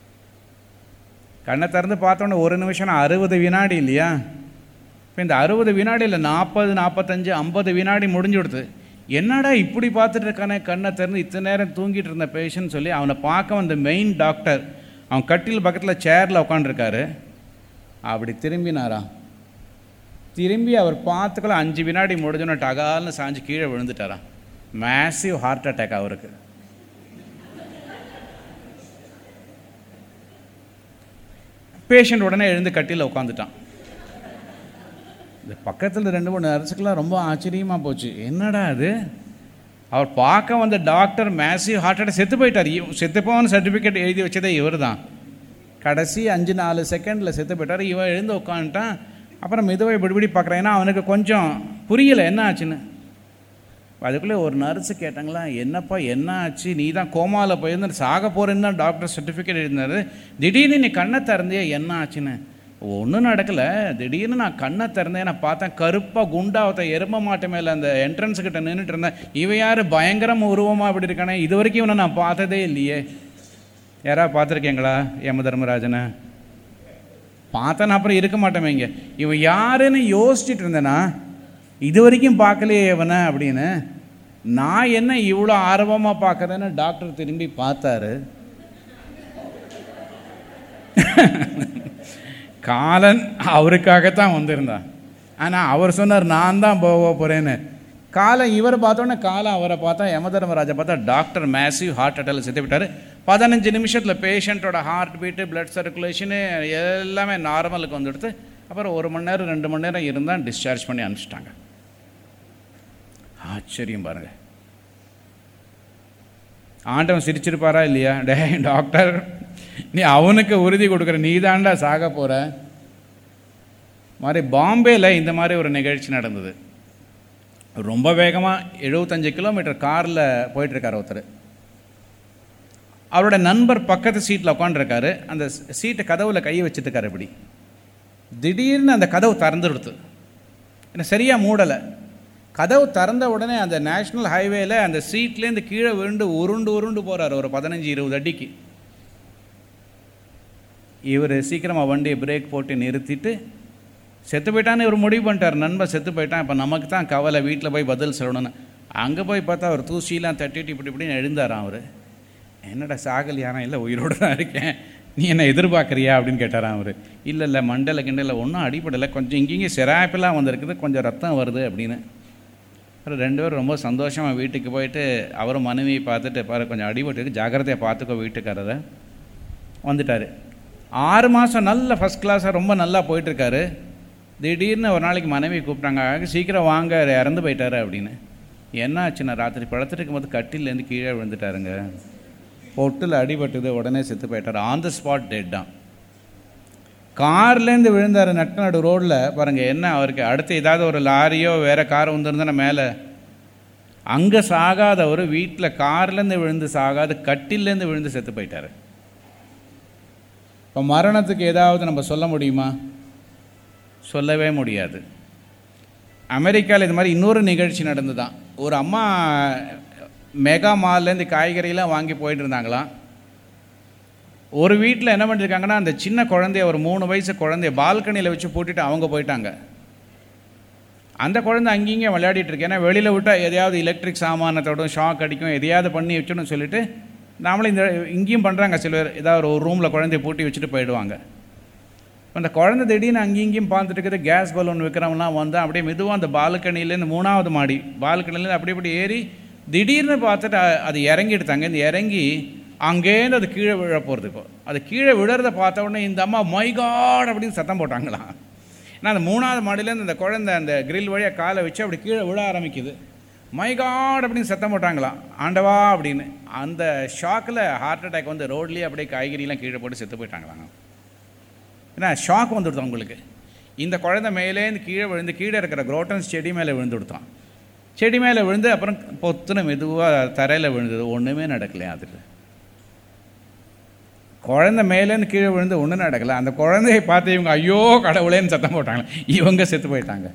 கண்ணை திறந்து பார்த்தோன்னே ஒரு நிமிஷம் அறுபது வினாடி இல்லையா இப்போ இந்த அறுபது வினாடியில் நாற்பது நாற்பத்தஞ்சு ஐம்பது வினாடி முடிஞ்சு கொடுத்து என்னடா இப்படி பார்த்துட்டு இருக்கானே கண்ணை திறந்து இத்தனை நேரம் தூங்கிட்டு இருந்த பேஷண்ட் சொல்லி அவனை பார்க்க வந்த மெயின் டாக்டர் அவன் கட்டில் பக்கத்தில் சேரில் உட்காந்துருக்காரு அப்படி திரும்பினாராம் திரும்பி அவர் பார்த்துக்கலாம் அஞ்சு வினாடி முடிஞ்சோன்னு டகால்னு சாஞ்சு கீழே விழுந்துட்டாராம் மேசிவ் ஹார்ட் அட்டாக் அவருக்கு பேஷண்ட் உடனே எழுந்து கட்டியில் உட்காந்துட்டான் இந்த பக்கத்தில் ரெண்டு மூணு நர்ஸுக்கெல்லாம் ரொம்ப ஆச்சரியமாக போச்சு என்னடா அது அவர் பார்க்க வந்த டாக்டர் மேசிவ் ஹார்ட் அட்டாக் செத்து போயிட்டார் செத்துப்போன்னு சர்டிஃபிகேட் எழுதி வச்சதே இவர் தான் கடைசி அஞ்சு நாலு செகண்டில் செத்து போயிட்டார் இவன் எழுந்து உட்காந்துட்டான் அப்புறம் மெதுவாக இப்படி இப்படி பார்க்குறான் ஏன்னா அவனுக்கு கொஞ்சம் புரியலை என்ன ஆச்சுன்னு அதுக்குள்ளே ஒரு நர்ஸு கேட்டாங்களா என்னப்பா என்ன ஆச்சு நீ தான் கோமாவில் போயிருந்த சாக போகிறேன்னு தான் டாக்டர் சர்டிஃபிகேட் எழுதினாரு திடீர்னு நீ கண்ணை திறந்தியே என்ன ஆச்சுன்னு ஒன்றும் நடக்கலை திடீர்னு நான் கண்ணை திறந்தேன் நான் பார்த்தேன் கருப்பாக குண்டாவத்த எரும மாட்டு மேலே அந்த என்ட்ரன்ஸ் கிட்ட நின்றுட்டு இருந்தேன் இவன் யார் பயங்கரம் உருவமாக இப்படி இருக்கானே இது வரைக்கும் இவனை நான் பார்த்ததே இல்லையே யாராவது பார்த்துருக்கீங்களா யம தர்மராஜனை பார்த்தேன் அப்புறம் இருக்க மாட்டேன் இங்கே இவன் யாருன்னு யோசிச்சுட்டு இருந்தேனா இது வரைக்கும் பார்க்கலையே இவனை அப்படின்னு நான் என்ன இவ்வளோ ஆர்வமாக பார்க்குறேன்னு டாக்டர் திரும்பி பார்த்தாரு காலன் அவருக்காகத்தான் வந்திருந்தான் ஆனால் அவர் சொன்னார் நான் தான் போக போகிறேன்னு காலம் இவரை பார்த்தோன்னே காலம் அவரை பார்த்தா யமதர்மராஜா பார்த்தா டாக்டர் மேசிவ் ஹார்ட் அட்டாக்ல செத்து விட்டார் பதினஞ்சு நிமிஷத்தில் பேஷண்ட்டோட ஹார்ட் பீட்டு பிளட் சர்க்குலேஷனு எல்லாமே நார்மலுக்கு வந்துடுத்து அப்புறம் ஒரு மணி நேரம் ரெண்டு மணி நேரம் இருந்தால் டிஸ்சார்ஜ் பண்ணி அனுப்பிச்சிட்டாங்க ஆச்சரியம் பாருங்க ஆண்டவன் சிரிச்சிருப்பாரா இல்லையா டே டாக்டர் நீ அவனுக்கு உறுதி கொடுக்குற நீ தாண்டா சாக போகிற மாதிரி பாம்பேயில் இந்த மாதிரி ஒரு நிகழ்ச்சி நடந்தது ரொம்ப வேகமாக எழுபத்தஞ்சு கிலோமீட்டர் காரில் போயிட்டுருக்கார் ஒருத்தர் அவரோட நண்பர் பக்கத்து சீட்டில் உட்காந்துருக்காரு அந்த சீட்டு கதவில் கையை வச்சுட்டுருக்காரு இப்படி திடீர்னு அந்த கதவு திறந்துடுத்து என்ன சரியாக மூடலை கதவு திறந்த உடனே அந்த நேஷ்னல் ஹைவேல அந்த சீட்லேருந்து கீழே விழுந்து உருண்டு உருண்டு போகிறார் ஒரு பதினஞ்சு இருபது அடிக்கு இவர் சீக்கிரமாக வண்டியை பிரேக் போட்டு நிறுத்திட்டு செத்து போயிட்டான்னு இவர் முடிவு பண்ணிட்டார் நண்பன் செத்து போயிட்டான் இப்போ நமக்கு தான் கவலை வீட்டில் போய் பதில் சொல்லணும்னு அங்கே போய் பார்த்தா அவர் தூசிலாம் தட்டிட்டு இப்படி இப்படின்னு எழுந்தாராம் அவர் என்னடா சாகலியானா இல்லை உயிரோடு தான் இருக்கேன் நீ என்ன எதிர்பார்க்குறியா அப்படின்னு கேட்டாராம் அவர் இல்லை இல்லை மண்டல கிண்டல ஒன்றும் அடிப்படலை கொஞ்சம் இங்கேயும் சிராய்ப்பெல்லாம் வந்திருக்குது கொஞ்சம் ரத்தம் வருது அப்படின்னு அப்புறம் ரெண்டு பேரும் ரொம்ப சந்தோஷமாக வீட்டுக்கு போயிட்டு அவரும் மனைவியை பார்த்துட்டு பாரு கொஞ்சம் அடிபட்டு ஜாக்கிரதையாக பார்த்துக்கோ வீட்டுக்காரரை வந்துட்டார் ஆறு மாதம் நல்ல ஃபஸ்ட் கிளாஸாக ரொம்ப நல்லா போயிட்டுருக்காரு திடீர்னு ஒரு நாளைக்கு மனைவி கூப்பிட்டாங்க சீக்கிரம் வாங்க இறந்து போயிட்டாரு அப்படின்னு என்ன ஆச்சுன்னா ராத்திரி படுத்துட்டு இருக்கும்போது கட்டிலேருந்து கீழே விழுந்துட்டாருங்க பொட்டில் அடிபட்டுது உடனே செத்து போயிட்டார் ஆன் த ஸ்பாட் டெட் தான் கார்லேருந்து விழுந்தார் நட்ட நடு ரோட்டில் பாருங்கள் என்ன அவருக்கு அடுத்து ஏதாவது ஒரு லாரியோ வேறு கார் வந்துருந்தா மேலே அங்கே சாகாதவர் வீட்டில் கார்லேருந்து விழுந்து சாகாது கட்டிலேருந்து விழுந்து செத்து போயிட்டார் இப்போ மரணத்துக்கு ஏதாவது நம்ம சொல்ல முடியுமா சொல்லவே முடியாது அமெரிக்காவில் இது மாதிரி இன்னொரு நிகழ்ச்சி நடந்து தான் ஒரு அம்மா மெகா மால்லேருந்து காய்கறியெல்லாம் வாங்கி போயிட்டு இருந்தாங்களாம் ஒரு வீட்டில் என்ன பண்ணியிருக்காங்கன்னா அந்த சின்ன குழந்தைய ஒரு மூணு வயசு குழந்தைய பால்கனியில் வச்சு பூட்டிட்டு அவங்க போயிட்டாங்க அந்த குழந்தை அங்கேயும் விளையாடிட்டு இருக்கு ஏன்னா வெளியில் விட்டால் எதையாவது எலக்ட்ரிக் சாமானத்தோடும் ஷாக் அடிக்கும் எதையாவது பண்ணி வச்சுன்னு சொல்லிட்டு நாமளும் இந்த இங்கேயும் பண்ணுறாங்க சில பேர் ஏதாவது ஒரு ரூமில் குழந்தைய பூட்டி வச்சுட்டு போயிடுவாங்க அந்த குழந்தை திடீர்னு அங்கேயும் இங்கேயும் பார்த்துட்டு இருக்குது கேஸ் பலூன் விற்கிறவங்களாம் வந்து அப்படியே மெதுவாக அந்த பால்கனிலேருந்து மூணாவது மாடி பால்கனிலேருந்து அப்படி இப்படி ஏறி திடீர்னு பார்த்துட்டு அது இறங்கிடுத்தாங்க இந்த இறங்கி அங்கேருந்து அது கீழே விழ போகிறது இப்போ அது கீழே விழுறத பார்த்த உடனே இந்த அம்மா மைகாட் அப்படின்னு சத்தம் போட்டாங்களாம் ஏன்னா அந்த மூணாவது மாடியிலேருந்து அந்த குழந்தை அந்த கிரில் வழியாக காலை வச்சு அப்படி கீழே விழ ஆரம்பிக்குது மைகாட் அப்படின்னு சத்தம் போட்டாங்களாம் ஆண்டவா அப்படின்னு அந்த ஷாக்கில் ஹார்ட் அட்டாக் வந்து ரோட்லேயே அப்படியே காய்கறிலாம் கீழே போட்டு செத்து போயிட்டாங்களாம் ஏன்னா ஷாக் வந்துடுது அவங்களுக்கு இந்த குழந்தை மேலேருந்து கீழே விழுந்து கீழே இருக்கிற குரோட்டன்ஸ் செடி மேலே விழுந்து கொடுத்தான் செடி மேலே விழுந்து அப்புறம் பொத்துன மெதுவாக தரையில் விழுந்தது ஒன்றுமே நடக்கலையா அதுக்கு குழந்தை மேலேருந்து கீழே விழுந்து ஒன்றும் நடக்கலை அந்த குழந்தையை பார்த்து இவங்க ஐயோ கடவுளேன்னு சத்தம் போட்டாங்க இவங்க செத்து போயிட்டாங்க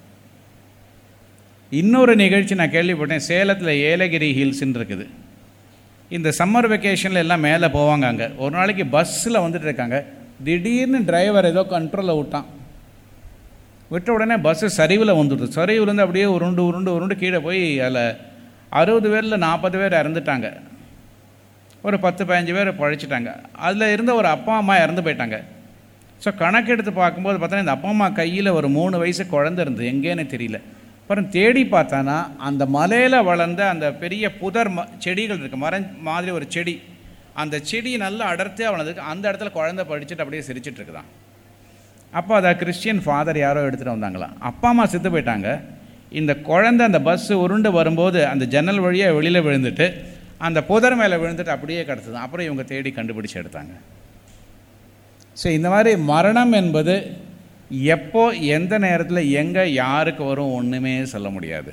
இன்னொரு நிகழ்ச்சி நான் கேள்விப்பட்டேன் சேலத்தில் ஏலகிரி ஹில்ஸ்ன்னு இருக்குது இந்த சம்மர் வெக்கேஷனில் எல்லாம் மேலே போவாங்க அங்கே ஒரு நாளைக்கு பஸ்ஸில் வந்துட்டு இருக்காங்க திடீர்னு டிரைவர் ஏதோ கண்ட்ரோலில் விட்டான் விட்ட உடனே பஸ்ஸு சரிவில் வந்துடுது சரிவுலேருந்து அப்படியே உருண்டு உருண்டு உருண்டு கீழே போய் அதில் அறுபது பேரில் நாற்பது பேர் இறந்துட்டாங்க ஒரு பத்து பதினஞ்சு பேர் பழிச்சிட்டாங்க அதில் இருந்த ஒரு அப்பா அம்மா இறந்து போயிட்டாங்க ஸோ கணக்கெடுத்து பார்க்கும்போது பார்த்தோன்னா இந்த அப்பா அம்மா கையில் ஒரு மூணு வயசு குழந்தை இருந்தது எங்கேன்னு தெரியல அப்புறம் தேடி பார்த்தானா அந்த மலையில் வளர்ந்த அந்த பெரிய புதர் ம செடிகள் இருக்குது மரம் மாதிரி ஒரு செடி அந்த செடி நல்லா அடர்த்தியாக வளர்ந்துருக்கு அந்த இடத்துல குழந்தை படிச்சுட்டு அப்படியே சிரிச்சிட்டு இருக்குதான் அப்போ அதை கிறிஸ்டியன் ஃபாதர் யாரோ எடுத்துகிட்டு வந்தாங்களாம் அப்பா அம்மா செத்து போயிட்டாங்க இந்த குழந்தை அந்த பஸ்ஸு உருண்டு வரும்போது அந்த ஜன்னல் வழியாக வெளியில் விழுந்துட்டு அந்த புதர் மேலே விழுந்துட்டு அப்படியே கிடத்துது அப்புறம் இவங்க தேடி கண்டுபிடிச்சு எடுத்தாங்க ஸோ இந்த மாதிரி மரணம் என்பது எப்போ எந்த நேரத்தில் எங்கே யாருக்கு வரும் ஒன்றுமே சொல்ல முடியாது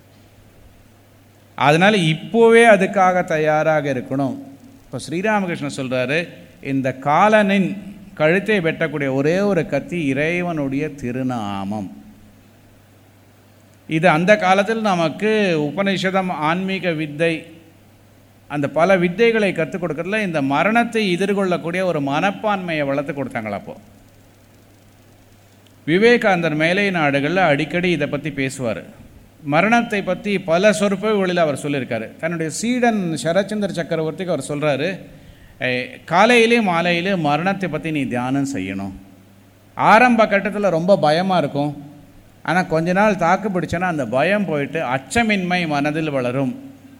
அதனால் இப்போவே அதுக்காக தயாராக இருக்கணும் இப்போ ஸ்ரீராமகிருஷ்ணன் சொல்கிறாரு இந்த காலனின் கழுத்தை வெட்டக்கூடிய ஒரே ஒரு கத்தி இறைவனுடைய திருநாமம் இது அந்த காலத்தில் நமக்கு உபநிஷதம் ஆன்மீக வித்தை அந்த பல வித்தைகளை கற்றுக் கொடுக்கறதுல இந்த மரணத்தை எதிர்கொள்ளக்கூடிய ஒரு மனப்பான்மையை வளர்த்து கொடுத்தாங்களா அப்போ விவேகானந்தர் மேலை நாடுகளில் அடிக்கடி இதை பற்றி பேசுவார் மரணத்தை பற்றி பல சொற்பொழிகளில் அவர் சொல்லியிருக்காரு தன்னுடைய சீடன் சரச்சந்திர சக்கரவர்த்திக்கு அவர் சொல்கிறாரு காலையிலே மாலையிலே மரணத்தை பற்றி நீ தியானம் செய்யணும் ஆரம்ப கட்டத்தில் ரொம்ப பயமாக இருக்கும் ஆனால் கொஞ்ச நாள் தாக்கு பிடிச்சனா அந்த பயம் போயிட்டு அச்சமின்மை மனதில் வளரும்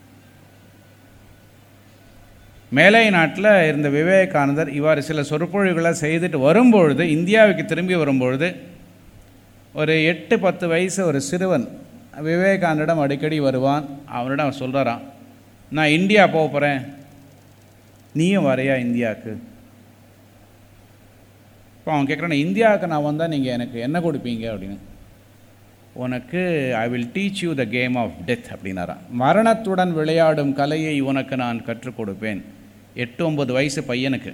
மேலை நாட்டில் இருந்த விவேகானந்தர் இவ்வாறு சில சொற்பொழிவுகளை செய்துட்டு வரும்பொழுது இந்தியாவுக்கு திரும்பி வரும்பொழுது ஒரு எட்டு பத்து வயசு ஒரு சிறுவன் விவேகானந்திடம் அடிக்கடி வருவான் அவனிடம் அவன் சொல்கிறாரான் நான் இந்தியா போக போகிறேன் நீயும் வரையா இந்தியாவுக்கு இப்போ அவன் கேட்குறான் இந்தியாவுக்கு நான் வந்தால் நீங்கள் எனக்கு என்ன கொடுப்பீங்க அப்படின்னு உனக்கு I will teach you the game of death அப்படின்னாரான் மரணத்துடன் விளையாடும் கலையை உனக்கு நான் கற்றுக் கொடுப்பேன் எட்டு ஒம்பது வயசு பையனுக்கு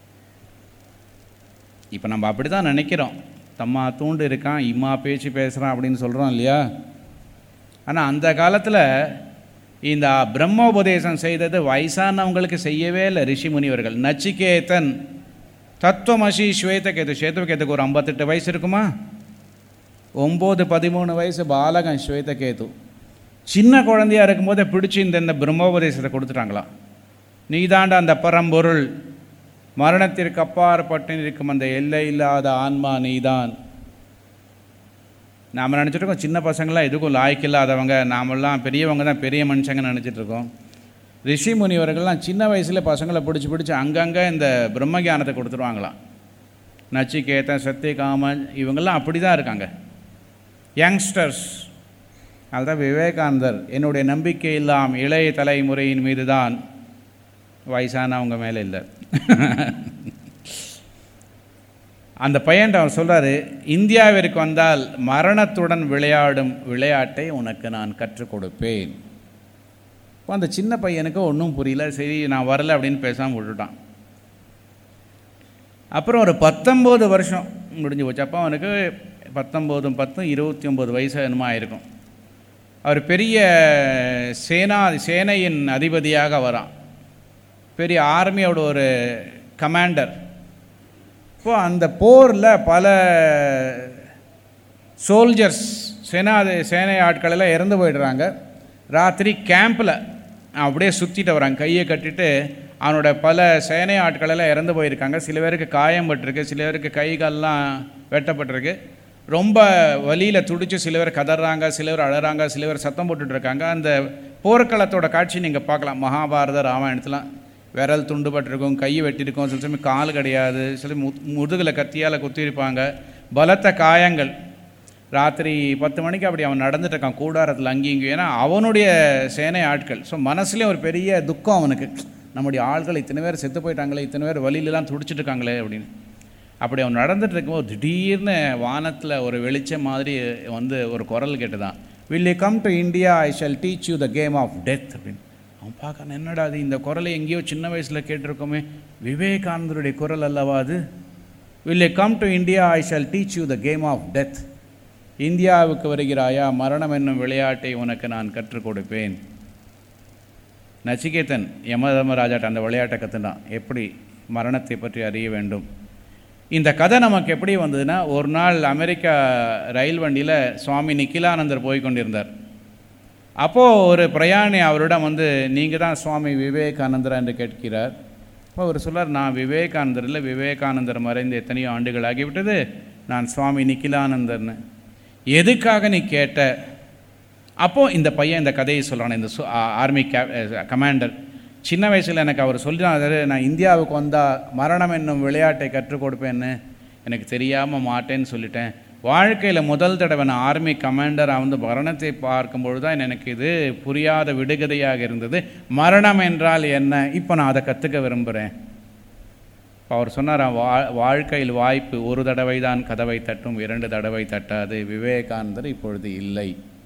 இப்போ நம்ம அப்படி தான் நினைக்கிறோம் தம்மா தூண்டு இருக்கான் இம்மா பேச்சு பேசுகிறான் அப்படின்னு சொல்கிறோம் இல்லையா ஆனால் அந்த காலத்தில் இந்த பிரம்மோபதேசம் செய்தது வயசானவங்களுக்கு செய்யவே இல்லை ரிஷி முனிவர்கள் நச்சிகேதன் தத்துவமசி ஸ்வேதகேது ஸ்வேதகேதுக்கு ஒரு ஐம்பத்தெட்டு வயசு இருக்குமா ஒம்பது பதிமூணு வயசு பாலகன் ஸ்வேதகேது சின்ன குழந்தையாக இருக்கும்போதே பிடிச்சி இந்த இந்த பிரம்மோபதேசத்தை கொடுத்துட்டாங்களாம் நீதாண்ட அந்த பரம்பொருள் மரணத்திற்கு அப்பாற்பட்டு இருக்கும் அந்த எல்லை இல்லாத ஆன்மா நீதான் நாம் நினச்சிட்ருக்கோம் சின்ன பசங்களாம் எதுக்கும் லாய்க்கில்லாதவங்க நாமெல்லாம் பெரியவங்க தான் பெரிய மனுஷங்கன்னு நினச்சிட்ருக்கோம் ரிஷி முனிவர்கள்லாம் சின்ன வயசில் பசங்களை பிடிச்சி பிடிச்சி அங்கங்கே இந்த பிரம்மஜானத்தை கொடுத்துருவாங்களாம் நச்சிகேதன் சத்தியகாமன் இவங்கெல்லாம் அப்படி தான் இருக்காங்க யங்ஸ்டர்ஸ் அதுதான் விவேகானந்தர் என்னுடைய நம்பிக்கை இல்லாம் இளைய தலைமுறையின் மீது தான் வயசானவங்க மேலே இல்லை அந்த பையன் அவர் சொல்கிறாரு இந்தியாவிற்கு வந்தால் மரணத்துடன் விளையாடும் விளையாட்டை உனக்கு நான் கற்றுக் கொடுப்பேன் இப்போ அந்த சின்ன பையனுக்கு ஒன்றும் புரியல சரி நான் வரல அப்படின்னு பேசாமல் விட்டுட்டான் அப்புறம் ஒரு பத்தொம்போது வருஷம் முடிஞ்சு போச்சு அப்போ அவனுக்கு பத்தொம்போதும் பத்தும் இருபத்தி ஒம்பது வயசு என்னமோ ஆயிருக்கும் அவர் பெரிய சேனா சேனையின் அதிபதியாக வரான் பெரிய ஆர்மியோட ஒரு கமாண்டர் இப்போ அந்த போரில் பல சோல்ஜர்ஸ் சேனா சேனை ஆட்கள் எல்லாம் இறந்து போயிடுறாங்க ராத்திரி கேம்பில் அப்படியே சுற்றிட்டு வராங்க கையை கட்டிட்டு அவனோட பல சேனை ஆட்கள் எல்லாம் இறந்து போயிருக்காங்க சில பேருக்கு காயம் பட்டிருக்கு சில பேருக்கு கை கால்லாம் வெட்டப்பட்டிருக்கு ரொம்ப வலியில் துடிச்சு சில பேர் கதறாங்க சில பேர் அழறாங்க சில பேர் சத்தம் போட்டுட்டு இருக்காங்க அந்த போர்க்களத்தோட காட்சி நீங்கள் பார்க்கலாம் மகாபாரத ராமாயணத்துலாம் விரல் துண்டுபட்டிருக்கும் கை வெட்டியிருக்கும் சில சமயம் கால் கிடையாது சில மு முதுகில் கத்தியால் குத்திருப்பாங்க பலத்த காயங்கள் ராத்திரி பத்து மணிக்கு அப்படி அவன் நடந்துட்டு இருக்கான் கூடாரத்தில் அங்கேயும் இங்கேயும் ஏன்னா அவனுடைய சேனை ஆட்கள் ஸோ மனசுலேயும் ஒரு பெரிய துக்கம் அவனுக்கு நம்முடைய ஆள்கள் இத்தனை பேர் செத்து போயிட்டாங்களே இத்தனை பேர் வழியிலலாம் துடிச்சிட்டு இருக்காங்களே அப்படின்னு அப்படி அவன் நடந்துட்டு இருக்கும்போது திடீர்னு வானத்தில் ஒரு வெளிச்சம் மாதிரி வந்து ஒரு குரல் கேட்டுதான் will you come to India I shall teach you the game of death அப்படின்னு அவன் பார்க்கறான் என்னடா அது இந்த குரலை எங்கேயோ சின்ன வயசில் கேட்டிருக்கோமே விவேகானந்தருடைய குரல் அல்லவா அது will you come to India I shall teach you the game of death இந்தியாவுக்கு வருகிறாயா மரணம் என்னும் விளையாட்டை உனக்கு நான் கற்றுக் கொடுப்பேன் நச்சிகேதன் யமதர்மராஜாட்ட அந்த விளையாட்டை கற்றுனான் எப்படி மரணத்தை பற்றி அறிய வேண்டும் இந்த கதை நமக்கு எப்படி வந்ததுன்னா ஒரு நாள் அமெரிக்கா ரயில் வண்டியில் சுவாமி நிக்கிலானந்தர் போய் கொண்டிருந்தார் அப்போது ஒரு பிரயாணி அவரிடம் வந்து நீங்கள் தான் சுவாமி விவேகானந்தரா என்று கேட்கிறார் அப்போ அவர் சொல்லார் நான் விவேகானந்தர் இல்லை விவேகானந்தர் மறைந்து எத்தனையோ ஆண்டுகள் ஆகிவிட்டது நான் சுவாமி நிக்கிலானந்தர்னு எதுக்காக நீ கேட்ட அப்போது இந்த பையன் இந்த கதையை சொல்கிறான் இந்த ஆர்மி கே கமாண்டர் சின்ன வயசில் எனக்கு அவர் சொல்லினாரு நான் இந்தியாவுக்கு வந்தால் மரணம் என்னும் விளையாட்டை கற்றுக் கொடுப்பேன்னு எனக்கு தெரியாமல் மாட்டேன்னு சொல்லிட்டேன் வாழ்க்கையில் முதல் தடவை நான் ஆர்மி கமாண்டராக வந்து மரணத்தை பார்க்கும்பொழுது தான் எனக்கு இது புரியாத விடுகதையாக இருந்தது மரணம் என்றால் என்ன இப்போ நான் அதை கற்றுக்க விரும்புகிறேன் இப்போ அவர் சொன்னார் வா வாழ்க்கையில் வாய்ப்பு ஒரு தடவை தான் கதவை தட்டும் இரண்டு தடவை தட்டாது விவேகானந்தர் இப்பொழுது இல்லை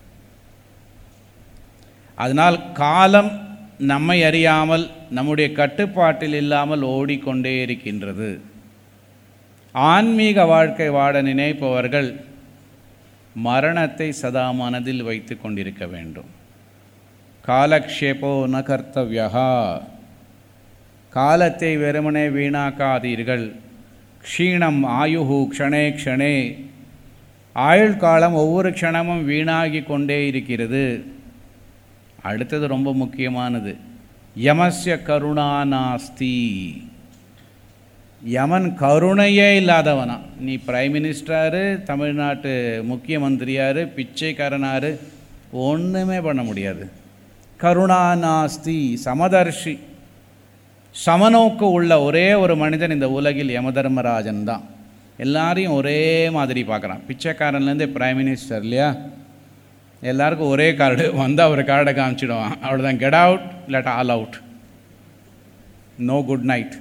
அதனால் காலம் நம்மை அறியாமல் நம்முடைய கட்டுப்பாட்டில் இல்லாமல் ஓடிக்கொண்டே இருக்கின்றது ஆன்மீக வாழ்க்கை வாட நினைப்பவர்கள் மரணத்தை சதா மனதில் வைத்து கொண்டிருக்க வேண்டும் காலக்ஷேபோ ந கர்த்தவியா காலத்தை வெறுமனே வீணாக்காதீர்கள் க்ஷீணம் ஆயுஹு க்ஷணே க்ஷணே ஆயுள் காலம் ஒவ்வொரு க்ஷணமும் வீணாகி கொண்டே இருக்கிறது அடுத்தது ரொம்ப முக்கியமானது யமஸ்ய கருணா நாஸ்தி யமன் கருணையே இல்லாதவனா நீ பிரைம் மினிஸ்டரு தமிழ்நாட்டு முக்கியமந்திரியார் பிச்சைக்காரனார் ஒன்றுமே பண்ண முடியாது கருணா நாஸ்தி சமதர்ஷி சமநோக்கு உள்ள ஒரே ஒரு மனிதன் இந்த உலகில் யமதர்மராஜன் தான் எல்லாரையும் ஒரே மாதிரி பார்க்குறான் பிச்சைக்காரன்லேருந்து பிரைம் மினிஸ்டர் இல்லையா எல்லாருக்கும் ஒரே கார்டு வந்து அவர் கார்டை காமிச்சிடுவான் அவ்வளோதான் கெட் அவுட் இல்லாட்டா all out no good night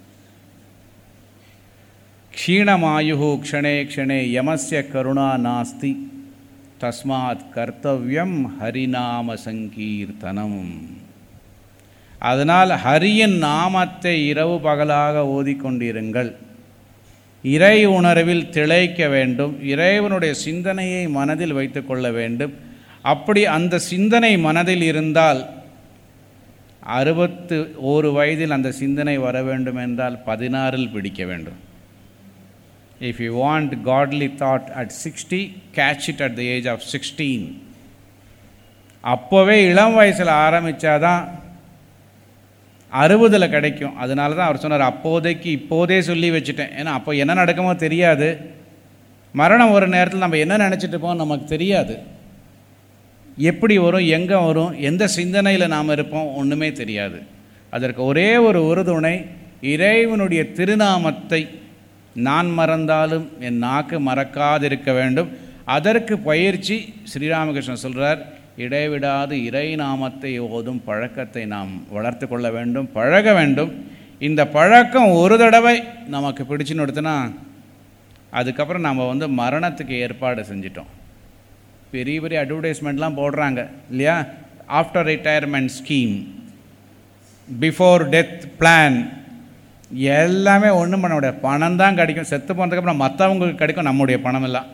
க்ஷீணமாயு க்ஷணே க்ஷணே யமஸ்ய கருணா நாஸ்தி தஸ்மாத் கர்த்தவியம் ஹரிநாம சங்கீர்த்தனம் அதனால் ஹரியின் நாமத்தை இரவு பகலாக ஓதிக்கொண்டிருங்கள் இறை உணர்வில் திளைக்க வேண்டும் இறைவனுடைய சிந்தனையை மனதில் வைத்து கொள்ள வேண்டும் அப்படி அந்த சிந்தனை மனதில் இருந்தால் அறுபத்து ஒரு வயதில் அந்த சிந்தனை வர வேண்டும் என்றால் பதினாறில் பிடிக்க வேண்டும் if you want godly thought at sixty catch it at the age of sixteen அப்போவே இளம் வயசில் ஆரம்பித்தாதான் அறுபதில் கிடைக்கும் அதனால தான் அவர் சொன்னார் அப்போதைக்கு இப்போதே சொல்லி வச்சுட்டேன் ஏன்னா அப்போ என்ன நடக்குமோ தெரியாது மரணம் ஒரு நேரத்தில் நம்ம என்ன நினச்சிட்டு இருப்போம் நமக்கு தெரியாது எப்படி வரும் எங்கே வரும் எந்த சிந்தனையில் நாம் இருப்போம் ஒன்றுமே தெரியாது அதற்கு ஒரே ஒரு உறுதுணை இறைவனுடைய திருநாமத்தை நான் மறந்தாலும் என் நாக்கு மறக்காதிருக்க வேண்டும் அதற்கு பயிற்சி ஸ்ரீராமகிருஷ்ணன் சொல்கிறார் இடைவிடாது இறை நாமத்தை ஓதும் பழக்கத்தை நாம் வளர்த்து கொள்ள வேண்டும் பழக வேண்டும் இந்த பழக்கம் ஒரு தடவை நமக்கு பிடிச்சுன்னு எடுத்துனா அதுக்கப்புறம் நம்ம வந்து மரணத்துக்கு ஏற்பாடு செஞ்சிட்டோம் பெரிய பெரிய அட்வர்டைஸ்மெண்ட்லாம் போடுறாங்க இல்லையா after retirement scheme before death plan எல்லாமே ஒன்றும் பண்ண முடியாது பணம் தான் கிடைக்கும் செத்து போனதுக்கப்புறம் மற்றவங்களுக்கு கிடைக்கும் நம்முடைய பணம் எல்லாம்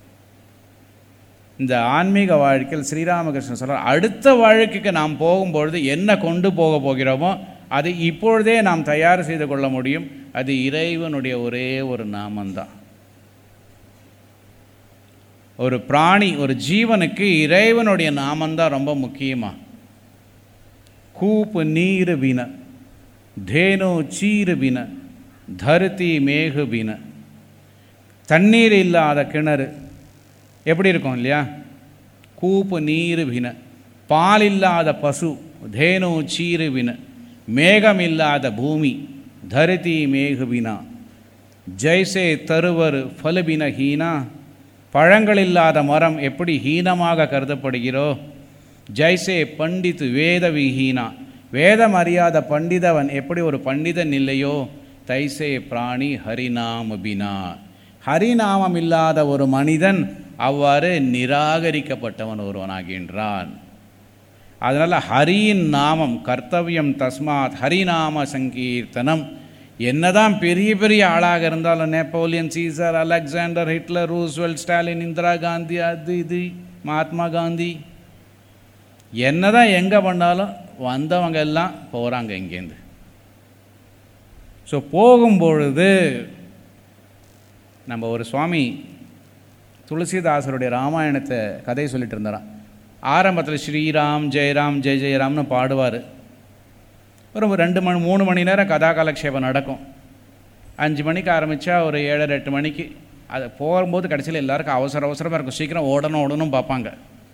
இந்த ஆன்மீக வாழ்க்கையில் ஸ்ரீராமகிருஷ்ணன் சொல்கிறார் அடுத்த வாழ்க்கைக்கு நாம் போகும்பொழுது என்ன கொண்டு போக போகிறோமோ அது இப்பொழுதே நாம் தயார் செய்து கொள்ள முடியும் அது இறைவனுடைய ஒரே ஒரு நாமந்தான் ஒரு பிராணி ஒரு ஜீவனுக்கு இறைவனுடைய நாமந்தான் ரொம்ப முக்கியமாக கூப்பு நீர் பின தேனு சீரு பின தருத்தி மேகு பின தண்ணீர் இல்லாத கிணறு எப்படி இருக்கும் இல்லையா கூப்பு நீர் பின பால் இல்லாத பசு தேனு சீரு பின மேகம் இல்லாத பூமி தருதி மேகுபினா ஜெய்சே தருவர் ஃபலுபின ஹீனா பழங்கள் இல்லாத மரம் எப்படி ஹீனமாக கருதப்படுகிறோ ஜெய்சே பண்டித் வேத விஹீனா வேதம் அறியாத பண்டிதவன் எப்படி ஒரு பண்டிதன் இல்லையோ தைசே பிராணி ஹரிநாமபினா ஹரிநாமம் இல்லாத ஒரு மனிதன் அவ்வாறு நிராகரிக்கப்பட்டவன் ஒருவனாகின்றான் அதனால் ஹரியின் நாமம் கர்த்தவியம் தஸ்மாத் ஹரிநாம சங்கீர்த்தனம் என்னதான் பெரிய பெரிய ஆளாக இருந்தாலும் Napoleon Caesar Alexander Hitler Roosevelt Stalin Indira Gandhi அது இது மகாத்மா காந்தி என்னதான் எங்கே பண்ணாலும் வந்தவங்க எல்லாம் போகிறாங்க இங்கேருந்து ஸோ போகும்பொழுது நம்ம ஒரு சுவாமி துளசிதாசருடைய ராமாயணத்தை கதை சொல்லிட்டு இருந்தாராம் ஆரம்பத்தில் ஸ்ரீராம் ஜெயராம் ஜெய ஜெயராம்னு பாடுவார் ஒரு ரெண்டு மணி மூணு மணி நேரம் கதா காலக்ஷேபம் நடக்கும் அஞ்சு மணிக்கு ஆரம்பித்தா ஒரு ஏழரை எட்டு மணிக்கு அது போகும்போது கடைசியில் எல்லாருக்கும் அவசர அவசரமாக இருக்கும் சீக்கிரம் ஓடணும் ஓடணும் பார்ப்பாங்க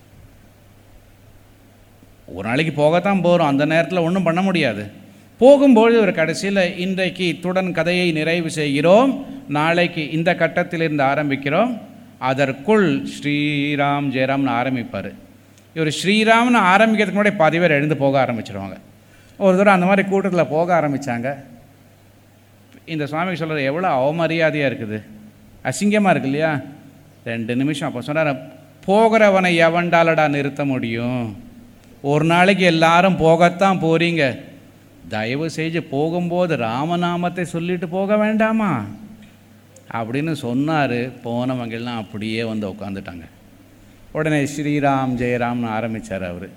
ஒரு நாளைக்கு போகத்தான் போகிறோம் அந்த நேரத்தில் ஒன்றும் பண்ண முடியாது போகும்போது ஒரு கடைசியில் இன்றைக்கு இத்துடன் கதையை நிறைவு செய்கிறோம் நாளைக்கு இந்த கட்டத்திலிருந்து ஆரம்பிக்கிறோம் அதற்குள் ஸ்ரீராம் ஜெயராம்னு ஆரம்பிப்பார் இவர் ஸ்ரீராம்னு ஆரம்பிக்கிறதுக்கு முன்னாடி பாதி பேர் எழுந்து போக ஆரம்பிச்சிருவாங்க ஒரு தடவை அந்த மாதிரி கூட்டத்தில் போக ஆரம்பித்தாங்க இந்த சுவாமி சொல்கிற எவ்வளோ அவமரியாதையாக இருக்குது அசிங்கமாக இருக்கு இல்லையா ரெண்டு நிமிஷம் அப்போ சொன்னார் போகிறவனை எவன்டாலடா நிறுத்த முடியும் ஒரு நாளைக்கு எல்லாரும் போகத்தான் போகிறீங்க தயவு செஞ்சு போகும்போது ராமநாமத்தை சொல்லிட்டு போக வேண்டாமா அப்படின்னு சொன்னார் போனவங்கெல்லாம் அப்படியே வந்து உட்காந்துட்டாங்க உடனே ஸ்ரீராம் ஜெயராம்னு ஆரம்பித்தார் அவர்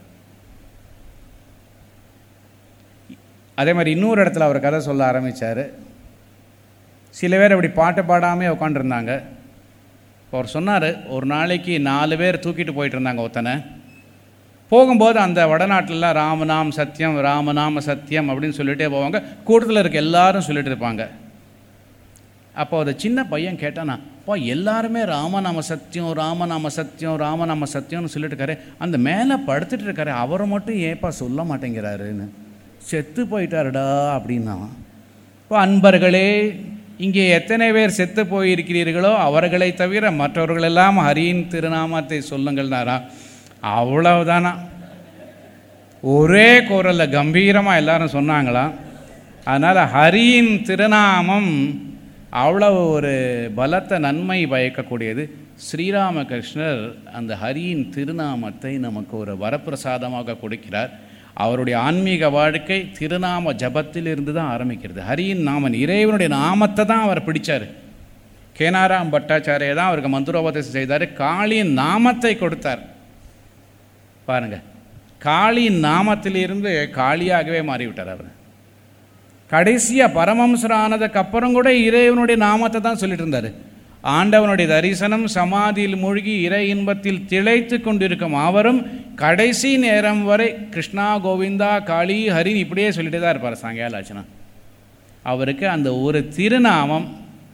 அதே மாதிரி இன்னொரு இடத்துல அவர் கதை சொல்ல ஆரம்பித்தார் சில பேர் அப்படி பாட்டு பாடாமே உட்காந்துருந்தாங்க அவர் சொன்னார் ஒரு நாளைக்கு நாலு பேர் தூக்கிட்டு போயிட்டு இருந்தாங்க ஒருத்தனை போகும்போது அந்த வடநாட்டிலலாம் ராமநாம் சத்தியம் ராமநாம சத்தியம் அப்படின்னு சொல்லிட்டே போவாங்க கூட்டத்தில் இருக்க எல்லாரும் சொல்லிட்டு இருப்பாங்க அப்போ அந்த சின்ன பையன் கேட்டானா அப்பா எல்லாருமே ராமநாம சத்தியம் ராமநாம சத்தியம் ராமநாம சத்தியம்னு சொல்லிட்டு இருக்காரு அந்த மேலே படுத்துட்டு இருக்காரு அவரை மட்டும் ஏப்பா சொல்ல மாட்டேங்கிறாருன்னு செத்து போயிட்டாருடா அப்படின்னா இப்போ அன்பர்களே இங்கே எத்தனை பேர் செத்து போயிருக்கிறீர்களோ அவர்களை தவிர மற்றவர்களெல்லாம் ஹரியின் திருநாமத்தை சொல்லுங்கள்னாரா அவ்வளவுதானா ஒரே குரலில் கம்பீரமாக எல்லாரும் சொன்னாங்களாம் அதனால் ஹரியின் திருநாமம் அவ்வளவு ஒரு பலத்த நன்மை பயக்கக்கூடியது ஸ்ரீராமகிருஷ்ணர் அந்த ஹரியின் திருநாமத்தை நமக்கு ஒரு வரப்பிரசாதமாக கொடுக்கிறார் அவருடைய ஆன்மீக வாழ்க்கை திருநாம ஜபத்தில் இருந்து தான் ஆரம்பிக்கிறது ஹரியின் நாமன் இறைவனுடைய நாமத்தை தான் அவர் பிடிச்சார் கேனாராம் பட்டாச்சாரிய தான் அவருக்கு மந்திரோபதேசம் செய்தார் காளியின் நாமத்தை கொடுத்தார் பாருங்க காளியின் நாமத்திலிருந்து காளியாகவே மாறிவிட்டார் அவர் கடைசியாக பரமம்சர் ஆனதுக்கு அப்புறம் கூட இறைவனுடைய நாமத்தை தான் சொல்லிட்டு இருந்தார் ஆண்டவனுடைய தரிசனம் சமாதியில் மூழ்கி இறை இன்பத்தில் திளைத்து கொண்டிருக்கும் அவரும் கடைசி நேரம் வரை கிருஷ்ணா கோவிந்தா காளி ஹரின் இப்படியே சொல்லிட்டு தான் இருப்பார் சாயங்காலாச்சனா அவருக்கு அந்த ஒரு திருநாமம்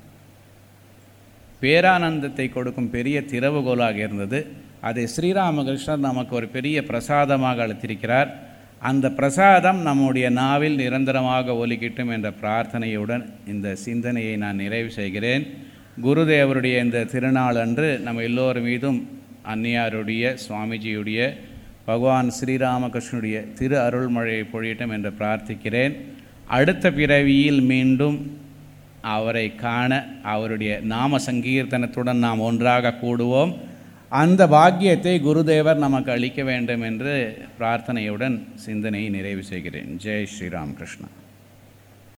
பேரானந்தத்தை கொடுக்கும் பெரிய திறவுகோலாக இருந்தது அதை ஸ்ரீராமகிருஷ்ணர் நமக்கு ஒரு பெரிய பிரசாதமாக அளித்திருக்கிறார் அந்த பிரசாதம் நம்முடைய நாவில் நிரந்தரமாக ஒலிக்கிட்டும் என்ற பிரார்த்தனையுடன் இந்த சிந்தனையை நான் நிறைவு செய்கிறேன் குருதேவருடைய இந்த திருநாள் அன்று நம்ம எல்லோர் மீதும் அன்னியாருடைய சுவாமிஜியுடைய பகவான் ஸ்ரீராமகிருஷ்ணனுடைய திரு அருள்மழையை பொழியட்டும் என்று பிரார்த்திக்கிறேன் அடுத்த பிறவியில் மீண்டும் அவரை காண அவருடைய நாம சங்கீர்த்தனத்துடன் நாம் ஒன்றாக கூடுவோம் அந்த பாக்கியத்தை குருதேவர் நமக்கு அளிக்க வேண்டும் என்று பிரார்த்தனையுடன் சிந்தனையை நிறைவு செய்கிறேன் ஜெய் ஸ்ரீராம் கிருஷ்ணா